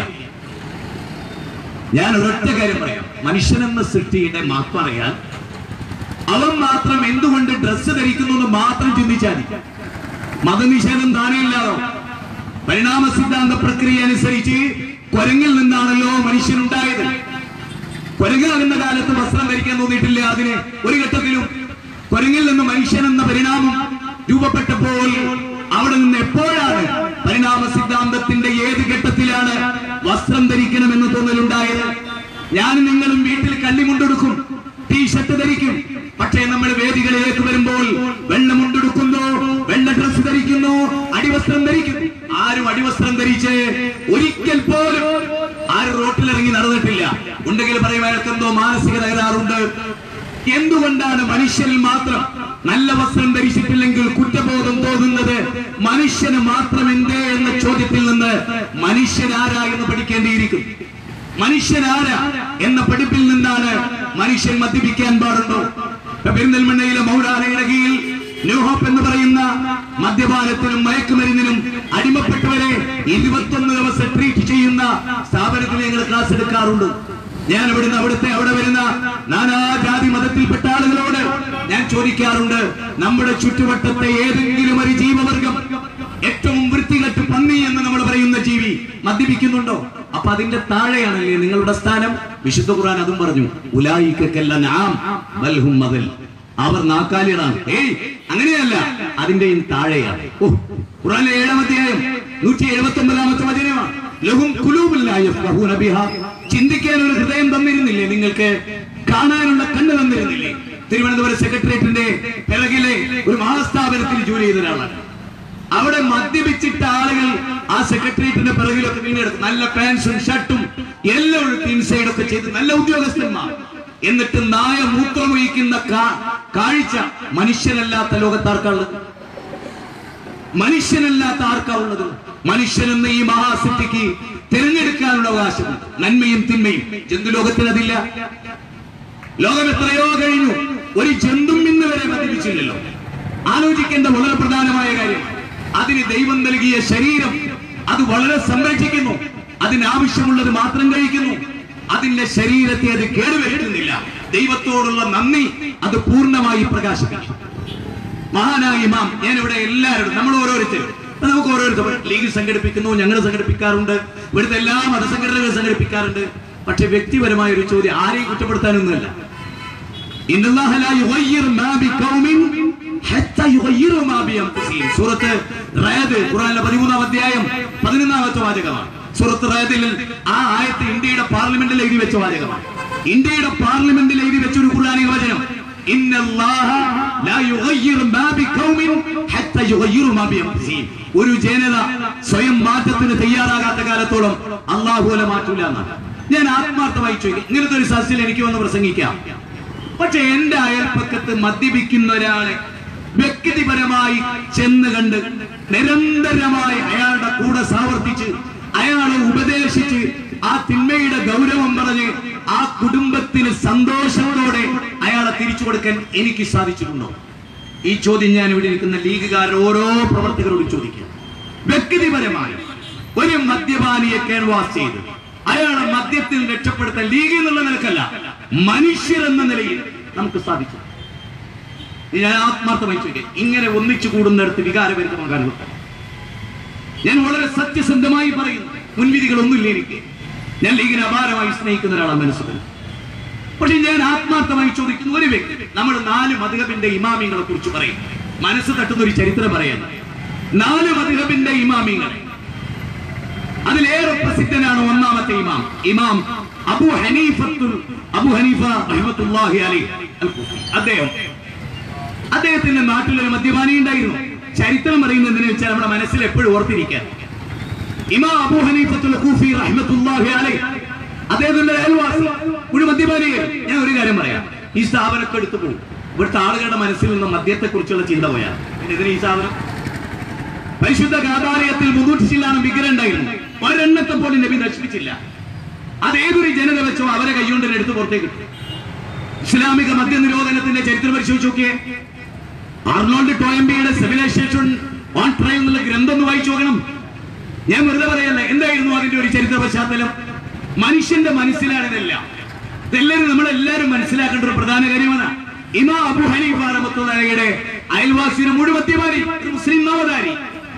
ഞാൻ ഒരൊറ്റ കാര്യം പറയാം മനുഷ്യനെന്ന സൃഷ്ടിയുടെ മാപ്പ് അറിയാൻ അവൻ മാത്രം എന്തുകൊണ്ട് ഡ്രസ്സ് ധരിക്കുന്നു എന്ന് മാത്രം ചിന്തിച്ചാൽ മതി മതനിഷേധം താനേ ഇല്ലാതോ പരിണാമ സിദ്ധാന്ത പ്രക്രിയ അനുസരിച്ച് കുരങ്ങിൽ നിന്നാണല്ലോ മനുഷ്യനുണ്ടായത് കുരങ്ങാകുന്ന കാലത്ത് വസ്ത്രം ധരിക്കാൻ തോന്നിയിട്ടില്ല അതിന് ഒരു ഘട്ടത്തിലും കുരങ്ങിൽ നിന്ന് മനുഷ്യൻ എന്ന പരിണാമം രൂപപ്പെട്ടപ്പോൾ അവിടെ നിന്ന് എപ്പോഴാണ് പരിണാമ സിദ്ധാന്തത്തിന്റെ ഏത് ഘട്ടത്തിലാണ് വസ്ത്രം ധരിക്കണമെന്ന് തോന്നലുണ്ടായത് ഞാൻ നിങ്ങളും വീട്ടിൽ കള്ളിമുണ്ടെടുക്കും ടീഷർട്ട് ധരിക്കും പക്ഷേ നമ്മൾ വേദികളിലേക്ക് വരുമ്പോൾ വെള്ള മുണ്ടെടുക്കുന്നു വെള്ള ഡ്രസ് ധരിക്കുന്നു അടിവസ്ത്രം ധരിക്കും ആരും അടിവസ്ത്രം ധരിച്ച് ഒരിക്കൽ പോലും ആരും റോട്ടിലിറങ്ങി നടന്നിട്ടില്ല ഉണ്ടെങ്കിൽ പറയും അയാൾക്ക് എന്തോ മാനസിക തകരാറുണ്ട് എന്തുകൊണ്ടാണ് മനുഷ്യനിൽ മാത്രം നല്ല വസ്ത്രം ധരിച്ചിട്ടില്ലെങ്കിൽ കുറ്റബോധം തോന്നുന്നത് മനുഷ്യന് മാത്രം എന്തേ എന്ന ചോദ്യത്തിൽ നിന്ന് മനുഷ്യനാരാ എന്ന് പഠിക്കേണ്ടിയിരിക്കും മനുഷ്യനാരാ എന്ന പഠിപ്പിൽ നിന്നാണ് മനുഷ്യൻ മദ്യപിക്കാൻ പാടുണ്ടോ ഇപ്പൊ പെരിന്തൽമണ്ണയിലെ മൗലാനയുടെ കീഴിൽ ന്യൂഹോപ്പ് എന്ന് പറയുന്ന മദ്യപാനത്തിനും മയക്കുമരുന്നിനും അടിമപ്പെട്ടവരെ ഇരുപത്തൊന്ന് ദിവസം ട്രീറ്റ് ചെയ്യുന്ന സ്ഥാപനത്തിൽ ഞങ്ങൾ ക്ലാസ് എടുക്കാറുണ്ട് ഞാൻ ഇവിടുന്ന് അവിടുത്തെ അവിടെ വരുന്ന നാനാജാതി മതത്തിൽപ്പെട്ട ആളുകളോട് ഞാൻ ചോദിക്കാറുണ്ട് നമ്മുടെ ചുറ്റുവട്ടത്തെ ഏതെങ്കിലും ഒരു ജീവവർഗം ഏറ്റവും വൃത്തികെട്ട് പന്നി എന്ന് നമ്മൾ പറയുന്ന ജീവി മദ്യപിക്കുന്നുണ്ടോ അപ്പൊ അതിന്റെ താഴെയാണല്ലേ നിങ്ങളുടെ സ്ഥാനം വിശുദ്ധ ഖുർആൻ അതും പറഞ്ഞു ഉലായിക്കല്ല നാം ബൽഹും മതൽ അവർ നാക്കാലികളാണ് ഏയ് അങ്ങനെയല്ല അതിന്റെയും താഴെയാണ് ഓ ഖുർആനിലെ ഏഴാം അധ്യായം നൂറ്റി എഴുപത്തി ഒമ്പതാമത്തെ വചനമാണ് ലഹും കുലൂബില്ലായ യഫ്ഖഹൂന ബിഹാ. ചിന്തിക്കാൻ ഒരു ഹൃദയം തന്നിരുന്നില്ലേ നിങ്ങൾക്ക് കാണാനുള്ള കണ്ണ് തന്നിരുന്നില്ലേ തിരുവനന്തപുരം സെക്രട്ടേറിയറ്റിന്റെ പിറകിലെ ഒരു മഹാസ്ഥാപനത്തിൽ ജോലി ചെയ്ത ഒരാളാണ് അവിടെ മദ്യപിച്ചിട്ട ആളുകൾ ആ സെക്രട്ടേറിയറ്റിന്റെ പിറകിലൊക്കെ വീണെടുക്കും നല്ല പാൻസും ഷർട്ടും എല്ലാം എടുത്ത് ഇൻസൈഡ് ഒക്കെ ചെയ്ത് നല്ല ഉദ്യോഗസ്ഥന്മാർ എന്നിട്ട് നായ മൂത്രമൊഴിക്കുന്ന കാ- കാഴ്ച മനുഷ്യനല്ലാത്ത ലോകത്താർക്കുള്ളത് മനുഷ്യനല്ലാത്ത ആർക്കാ ഉള്ളത് മനുഷ്യൻ എന്ന ഈ മഹാസിദ്ധിക്ക് തിരഞ്ഞെടുക്കാനുള്ള അവകാശം നന്മയും തിന്മയും ജന്തുലോകത്തിന് അതില്ല ലോകം എത്രയോ കഴിഞ്ഞു ഒരു ജന്തും ഇന്ന് വരെ മദ്യപിച്ചില്ലല്ലോ ആലോചിക്കേണ്ട വളരെ പ്രധാനമായ കാര്യം അതിന് ദൈവം നൽകിയ ശരീരം അത് വളരെ സംരക്ഷിക്കുന്നു അതിനാവശ്യമുള്ളത് മാത്രം കഴിക്കുന്നു അതിന്റെ ശരീരത്തെ അത് കേടുവരുത്തുന്നില്ല ദൈവത്തോടുള്ള നന്ദി അത് പൂർണ്ണമായി പ്രകാശിപ്പിക്കും മഹാനായ ഇമാം ഞാൻ ഇവിടെ എല്ലാവരും നമ്മൾ ഓരോരുത്തരും ഇപ്പൊ നമുക്ക് ഓരോരുത്തർ ലീഗ് സംഘടിപ്പിക്കുന്നു ഞങ്ങൾ സംഘടിപ്പിക്കാറുണ്ട് ഇവിടുത്തെ എല്ലാ മതസംഘടനകളും സംഘടിപ്പിക്കാറുണ്ട് പക്ഷെ വ്യക്തിപരമായ ഒരു ചോദ്യം ആരെയും കുറ്റപ്പെടുത്താനൊന്നുമല്ല ഇന്ന അല്ലാഹ ലാ യുഗയ്യിർ മാ ബിഖൗമിൻ ഹത്താ യുഗയ്യിറു മാ ബിഅൻഫുസിഹിം. സൂറത്ത് റഅദ് ഖുർആനിലെ 13 അധ്യായം 11 വാചകമാണ് സൂറത്ത് റഅദിൽ ആ ആയത്ത് ഇന്ത്യയുടെ പാർലമെന്റിൽ എഴുതി വെച്ച വാചകമാണ് ഇന്ത്യയുടെ പാർലമെന്റിൽ എഴുതി വെച്ച ഒരു ഖുർആനിക വചനം ഇന്ന അല്ലാഹ ലാ യുഗയ്യിർ മാ ബിഖൗമിൻ ഹത്താ യുഗയ്യിറു മാ ബിഅൻഫുസിഹിം. ഒരു ജനത സ്വയം മാറ്റത്തിന് തയ്യാറാകാത്ത കാലത്തോളം അള്ളാഹു അല മാറ്റൂല എന്നാണ് ഞാൻ ആത്മാർത്ഥമായി ചോദിക്കും ഇങ്ങനത്തെ ഒരു സസ്യൽ എനിക്ക് വന്ന് പ്രസംഗിക്കാം പക്ഷെ എന്റെ അയൽപ്പക്കത്ത് മദ്യപിക്കുന്ന ഒരാളെ വ്യക്തിപരമായി ചെന്ന് കണ്ട് നിരന്തരമായി അയാളുടെ കൂടെ സാവർത്തിച്ച് അയാളെ ഉപദേശിച്ച് ആ തിന്മയുടെ ഗൗരവം പറഞ്ഞ് ആ കുടുംബത്തിന് സന്തോഷത്തോടെ അയാളെ തിരിച്ചു കൊടുക്കാൻ എനിക്ക് സാധിച്ചിട്ടുണ്ടോ ഈ ചോദ്യം ഞാൻ ഇവിടെ ഇരിക്കുന്ന ലീഗുകാരുടെ ഓരോ പ്രവർത്തകരോട് ചോദിക്കാം വ്യക്തിപരമായി ഒരു മദ്യപാനിയെ കേൺവാസ് ചെയ്ത് അയാളെ മദ്യത്തിൽ രക്ഷപ്പെടുത്താൻ ലീഗ് എന്നുള്ള നിലക്കല്ല മനുഷ്യർ എന്ന നിലയിൽ നമുക്ക് സാധിച്ചു ഇത് ഞാൻ ആത്മാർത്ഥമായി ചോദിക്കാം ഇങ്ങനെ ഒന്നിച്ചു കൂടുന്നിടത്ത് വികാരപരിതമാകാൻ നിർത്താം ഞാൻ വളരെ സത്യസന്ധമായി പറയുന്നു മുൻവിധികളൊന്നുമില്ല എനിക്ക് ഞാൻ ലീഗിനെ അപാരമായി സ്നേഹിക്കുന്ന ഒരാളാണ് മനസ്സിൽ പക്ഷെ ഞാൻ ആത്മാർത്ഥമായി ചോദിക്കുന്ന ഒരു വ്യക്തി നമ്മൾ നാല് മധുഹബിന്റെ ഇമാമിങ്ങളെ കുറിച്ച് പറയും മനസ്സ് തട്ടുന്ന ഒരു ചരിത്രം പറയാൻ നാല് മധുഹബിന്റെ ഇമാമിങ്ങൾ അതിലേറെ പ്രസിദ്ധനാണ് ഒന്നാമത്തെ ഇമാം ഇമാം അബു ഹനീഫത്തുൽ അബു ഹനീഫ റഹ്മത്തുള്ളാഹി അലൈഹി അൽ കൂഫി. അദ്ദേഹം അദ്ദേഹത്തിന്റെ നാട്ടിലൊരു മദ്യപാനി ഉണ്ടായിരുന്നു ചരിത്രം പറയുന്നത് എന്തിനു വെച്ചാൽ നമ്മുടെ മനസ്സിൽ എപ്പോഴും ഓർത്തിരിക്കാൻ ഇമാം അബൂ ഹനീഫത്തുൽ കൂഫി റഹ്മത്തുള്ളാഹി അലൈഹി അദ്ദേഹത്തിന്റെ അയൽവാസി ഒരു മദ്യപാനിയെ ഞാൻ ഒരു കാര്യം പറയാം ഈ സ്ഥാപനമൊക്കെ എടുത്തു പോകും ഇവിടുത്തെ ആളുകളുടെ മനസ്സിൽ നിന്ന് മദ്യത്തെ കുറിച്ചുള്ള ചിന്ത പോയാൽ പിന്നെ ഇതിന് ഈ സ്ഥാപനം പരിശുദ്ധ കാതാലയത്തിൽ മുന്നൂറ്റി ചില്ലാണ് വിഗ്രഹം ഉണ്ടായിരുന്നു ഒരെണ്ണത്തെ പോലും നബി നശിപ്പിച്ചില്ല അതേതൊരു ജനത വെച്ചോ അവരെ കൈകൊണ്ട് തന്നെ എടുത്ത് പുറത്തേക്ക് ഇട്ടു ഇസ്ലാമിക മദ്യ നിരോധനത്തിന്റെ ചരിത്രം പരിശോധിച്ച് നോക്കിയേ ആർണോൾഡ് ടോയംബിയുടെ സിവിലൈസേഷൻ ഓൺ ട്രൈ എന്നുള്ള ഗ്രന്ഥം ഒന്ന് വായിച്ചു നോക്കണം ഞാൻ വെറുതെ പറയല്ല എന്തായിരുന്നു അതിന്റെ ഒരു ചരിത്ര പശ്ചാത്തലം മനുഷ്യന്റെ മനസ്സിലാണ് ഇതെല്ലാം ഇതെല്ലാവരും നമ്മളെല്ലാവരും മനസ്സിലാക്കേണ്ട ഒരു പ്രധാന കാര്യമാണ് ഇമാ അബു ഹനീഫ റഹ്മത്തുള്ളാഹിയുടെ അയൽവാസിയുടെ മുഴുവൻ മദ്യപാനി ഒരു മുസ്ലിം നവതാരി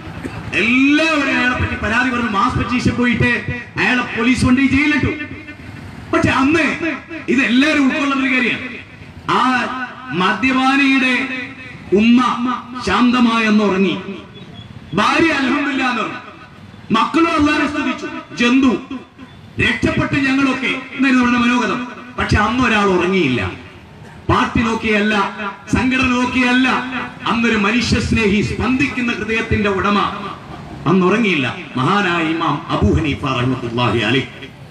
എല്ലാവരും അയാളെ പറ്റി പരാതി പറഞ്ഞു മാസ് പറ്റീഷൻ പോയിട്ട് അയാളെ പോലീസ് കൊണ്ട് ജയിലിട്ടു പക്ഷെ അന്ന് ഇത് എല്ലാവരും ഉൾക്കൊള്ളുന്ന ഒരു കാര്യമാണ് ആ മദ്യപാനിയുടെ ഉമ്മ ശാന്തമായി ഒന്ന് ഉറങ്ങി ഭാര്യ അലഹമില്ല എന്ന് പറഞ്ഞു മക്കളും അള്ളാനെ സ്തുതിച്ചു ജന്തു രക്ഷപ്പെട്ട് ഞങ്ങളൊക്കെ എന്നായിരുന്നു അവരുടെ മനോഗതം പക്ഷെ അന്ന് ഒരാൾ ഉറങ്ങിയില്ല പാർട്ടി നോക്കിയല്ല സംഘടന നോക്കിയല്ല അന്നൊരു മനുഷ്യ സ്നേഹി സ്പന്ദിക്കുന്ന ഹൃദയത്തിന്റെ ഉടമ അന്ന് ഉറങ്ങിയില്ല മഹാനായ ഇമാം അബൂ ഹനീഫ റഹ്മത്തുള്ളാഹി അലൈഹി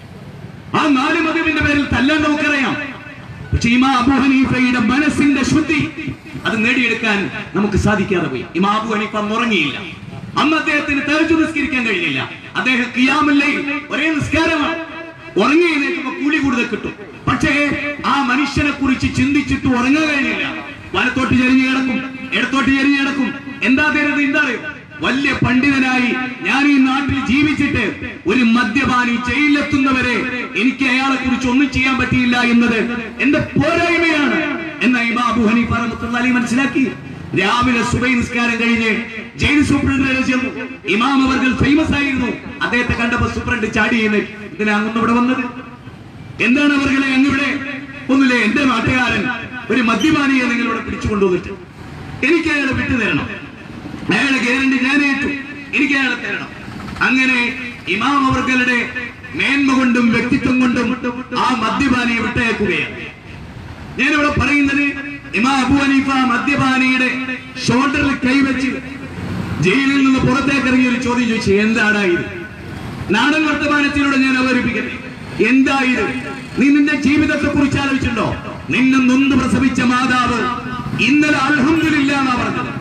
ആ നാല് മതവിന്റെ പേരിൽ തല്ലാൻ നമുക്കറിയാം പക്ഷെ ഇമാ അബു ഹനീഫയുടെ മനസ്സിന്റെ ശുദ്ധി അത് നേടിയെടുക്കാൻ നമുക്ക് സാധിക്കാതെ പോയി ഇമാ അബു ഹനീഫ അന്ന് ഉറങ്ങിയില്ല അന്ന് അദ്ദേഹത്തിന് തെരച്ചു നിസ്കരിക്കാൻ കഴിഞ്ഞില്ല അദ്ദേഹം കിയാമല്ലേ ഒരേ നിസ്കാരമാണ് ഉറങ്ങി എഴുന്നേൽക്കുമ്പോ കൂലി കൂടുതൽ കിട്ടും പക്ഷേ ആ മനുഷ്യനെ കുറിച്ച് ചിന്തിച്ചിട്ട് ഉറങ്ങാൻ കഴിഞ്ഞില്ല വലത്തോട്ട് ചെരിഞ്ഞു കിടക്കും ഇടത്തോട്ട് ചെരിഞ്ഞു കിടക്കും എന്താ തരുന്നത് എന്താ അറിയോ വലിയ പണ്ഡിതനായി ഞാൻ ഈ നാട്ടിൽ ജീവിച്ചിട്ട് ഒരു മദ്യപാനി ജയിലിലെത്തുന്നവരെ എനിക്ക് അയാളെ കുറിച്ച് ഒന്നും ചെയ്യാൻ പറ്റിയില്ല എന്നത് എന്റെ പോരായ്മയാണ് എന്ന ഇമാ അബു ഹനീഫ റഹ്മത്തുള്ളാഹി മനസ്സിലാക്കി രാവിലെ സുബൈ നിസ്കാരം കഴിഞ്ഞ് ജയിൽ സൂപ്രണ്ടിനെ ചെന്നു ഇമാം അവർകൾ ഫേമസ് ആയിരുന്നു അദ്ദേഹത്തെ കണ്ടപ്പോ സൂപ്രണ്ട് ചാടി ചെയ്യുന്നത് ഇതിനാ അങ്ങൊന്നും ഇവിടെ വന്നത് എന്താണ് അവർകളെ അങ്ങിവിടെ ഒന്നുമില്ലേ എന്റെ നാട്ടുകാരൻ ഒരു മദ്യപാനിയെ നിങ്ങളിവിടെ പിടിച്ചു കൊണ്ടുവന്നിട്ട് എനിക്ക് അയാളെ വിട്ടു തരണം അയാളെ ഗ്യാരണ്ടി ഞാൻ ഏറ്റു എനിക്ക് അയാളെ തരണം അങ്ങനെ ഇമാം അവർകളുടെ മേന്മ കൊണ്ടും വ്യക്തിത്വം കൊണ്ടും ആ മദ്യപാനിയെ വിട്ടയക്കുകയാണ് ഞാനിവിടെ പറയുന്നത് ഇമാ അബു ഹനീഫ മദ്യപാനിയുടെ ഷോൾഡറിൽ കൈവച്ച് ജയിലിൽ നിന്ന് പുറത്തേക്ക് ഇറങ്ങിയ ഒരു ചോദ്യം ചോദിച്ചു എന്താണ് ഇത് നാടൻ വർത്തമാനത്തിലൂടെ ഞാൻ അവതരിപ്പിക്കട്ടെ എന്താ ഇത് നീ നിന്റെ ജീവിതത്തെ കുറിച്ച് ആലോചിച്ചിട്ടുണ്ടോ നിന്നെ നൊന്ത് പ്രസവിച്ച മാതാവ് ഇന്നലെ അൽഹംദുലില്ലാ എന്നാ പറഞ്ഞത്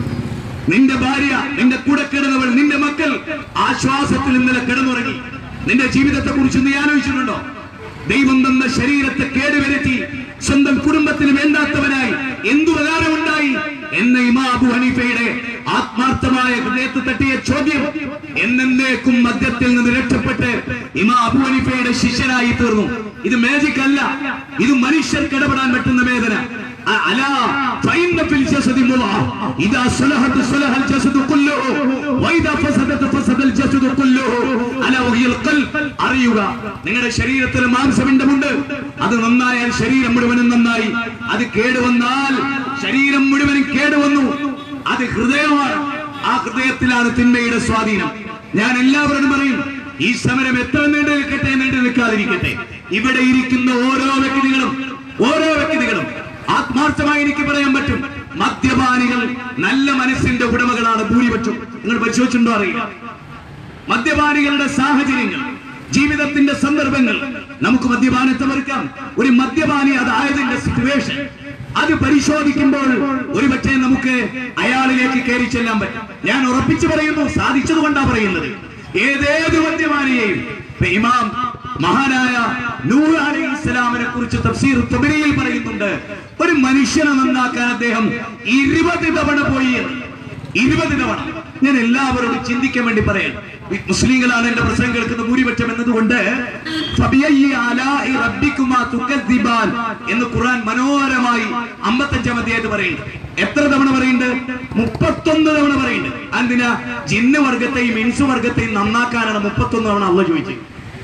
നിന്റെ ഭാര്യ നിന്റെ കൂടെ കിടന്നവൾ നിന്റെ മക്കൾ ആശ്വാസത്തിൽ ഇന്നലെ കിടന്നുറങ്ങി നിന്റെ ജീവിതത്തെ കുറിച്ച് നീ ആലോചിച്ചിട്ടുണ്ടോ ദൈവം തന്ന ശരീരത്തെ കേടുവരുത്തി സ്വന്തം കുടുംബത്തിന് വേണ്ടാത്തവനായി എന്തു പ്രകാരമുണ്ടായി എന്ന ഇമാ അബു ഹനീഫയുടെ ആത്മാർത്ഥമായ ഹൃദയത്തെ തട്ടിയ ചോദ്യം എന്നേക്കും മദ്യത്തിൽ നിന്ന് രക്ഷപ്പെട്ട് ഇമാ അബു ഹനീഫയുടെ ശിഷ്യനായി തീർന്നു ഇത് മാജിക് അല്ല ഇത് മനുഷ്യർക്ക് ഇടപെടാൻ പറ്റുന്ന വേദന അ- അലാ ഫൈന ഫിൽ ജസദി മുളഅ ഇദാ സലഹത് സലഹൽ ജസദു കുല്ലുഹു വഇദാ ഫസദത് ഫസദൽ ജസദു കുല്ലുഹു അലാ വഹിയൽ ഖൽബ് അറിയുക നിങ്ങളുടെ ശരീരത്തിൽ മാംസപിണ്ഡമുണ്ട് അത് നന്നായാൽ ശരീരം മുഴുവനും നന്നായി അത് കേടുവന്നാൽ ശരീരം മുഴുവനും കേടുവന്നു അത് ഹൃദയമാണ് ആ ഹൃദയത്തിലാണ് തിന്മയുടെ സ്വാധീനം ഞാൻ എല്ലാവരോടും പറയും ഈ സമരം എത്ര നീണ്ടു നിൽക്കട്ടെ നീണ്ടു നിൽക്കാതിരിക്കട്ടെ ഇവിടെ ഇരിക്കുന്ന ഓരോ വ്യക്തികളും ഓരോ വ്യക്തികളും ആത്മാർത്ഥമായി എനിക്ക് പറയാൻ പറ്റും മദ്യപാനികൾ നല്ല മനസ്സിന്റെ ഉടമകളാണ് ഭൂരിപക്ഷം നിങ്ങൾ പരിശോധിച്ചിട്ടുണ്ടോ അറിയില്ല മദ്യപാനികളുടെ സാഹചര്യങ്ങൾ ജീവിതത്തിന്റെ സന്ദർഭങ്ങൾ നമുക്ക് മദ്യപാനത്തെ വെറുക്കാം ഒരു മദ്യപാനി അതായതിന്റെ സിറ്റുവേഷൻ അത് പരിശോധിക്കുമ്പോൾ ഒരു പക്ഷേ നമുക്ക് അയാളിലേക്ക് കയറി ചെല്ലാൻ പറ്റും ഞാൻ ഉറപ്പിച്ചു പറയുന്നു സാധിച്ചത് കൊണ്ടാ പറയുന്നത് ഏതേത് മദ്യപാനിയെയും ഇപ്പൊ ഇമാം മഹാനായ നൂഹ് അലൈഹി ഇസ്ലാമിനെ കുറിച്ച് തഫ്സീർ തബരിയിൽ പറയുന്നുണ്ട് ഒരു മനുഷ്യനെ നന്നാക്കാൻ അദ്ദേഹം ഇരുപത് തവണ പോയി എന്ന്. ഇരുപത് തവണ ഞാൻ എല്ലാവരോടും ചിന്തിക്കാൻ വേണ്ടി പറയാം ഈ മുസ്ലിങ്ങളാണ് എന്റെ പ്രസംഗം കേൾക്കുന്ന ഭൂരിപക്ഷം എന്നതുകൊണ്ട് ഫബിയയ്യി ആലാഇ റബ്ബിക്കുമാ തുകദ്ദിബാൻ എന്ന് ഖുർആൻ മനോഹരമായി അമ്പത്തഞ്ചാം അധ്യായത്തിൽ പറയുന്നുണ്ട് എത്ര തവണ പറയുന്നുണ്ട് മുപ്പത്തൊന്ന് തവണ പറയുന്നുണ്ട് എന്തിനാ ജിന്ന് വർഗത്തെയും ഇൻസു വർഗത്തെയും നന്നാക്കാനാണ് മുപ്പത്തൊന്ന് തവണ അള്ള ചോദിച്ചത്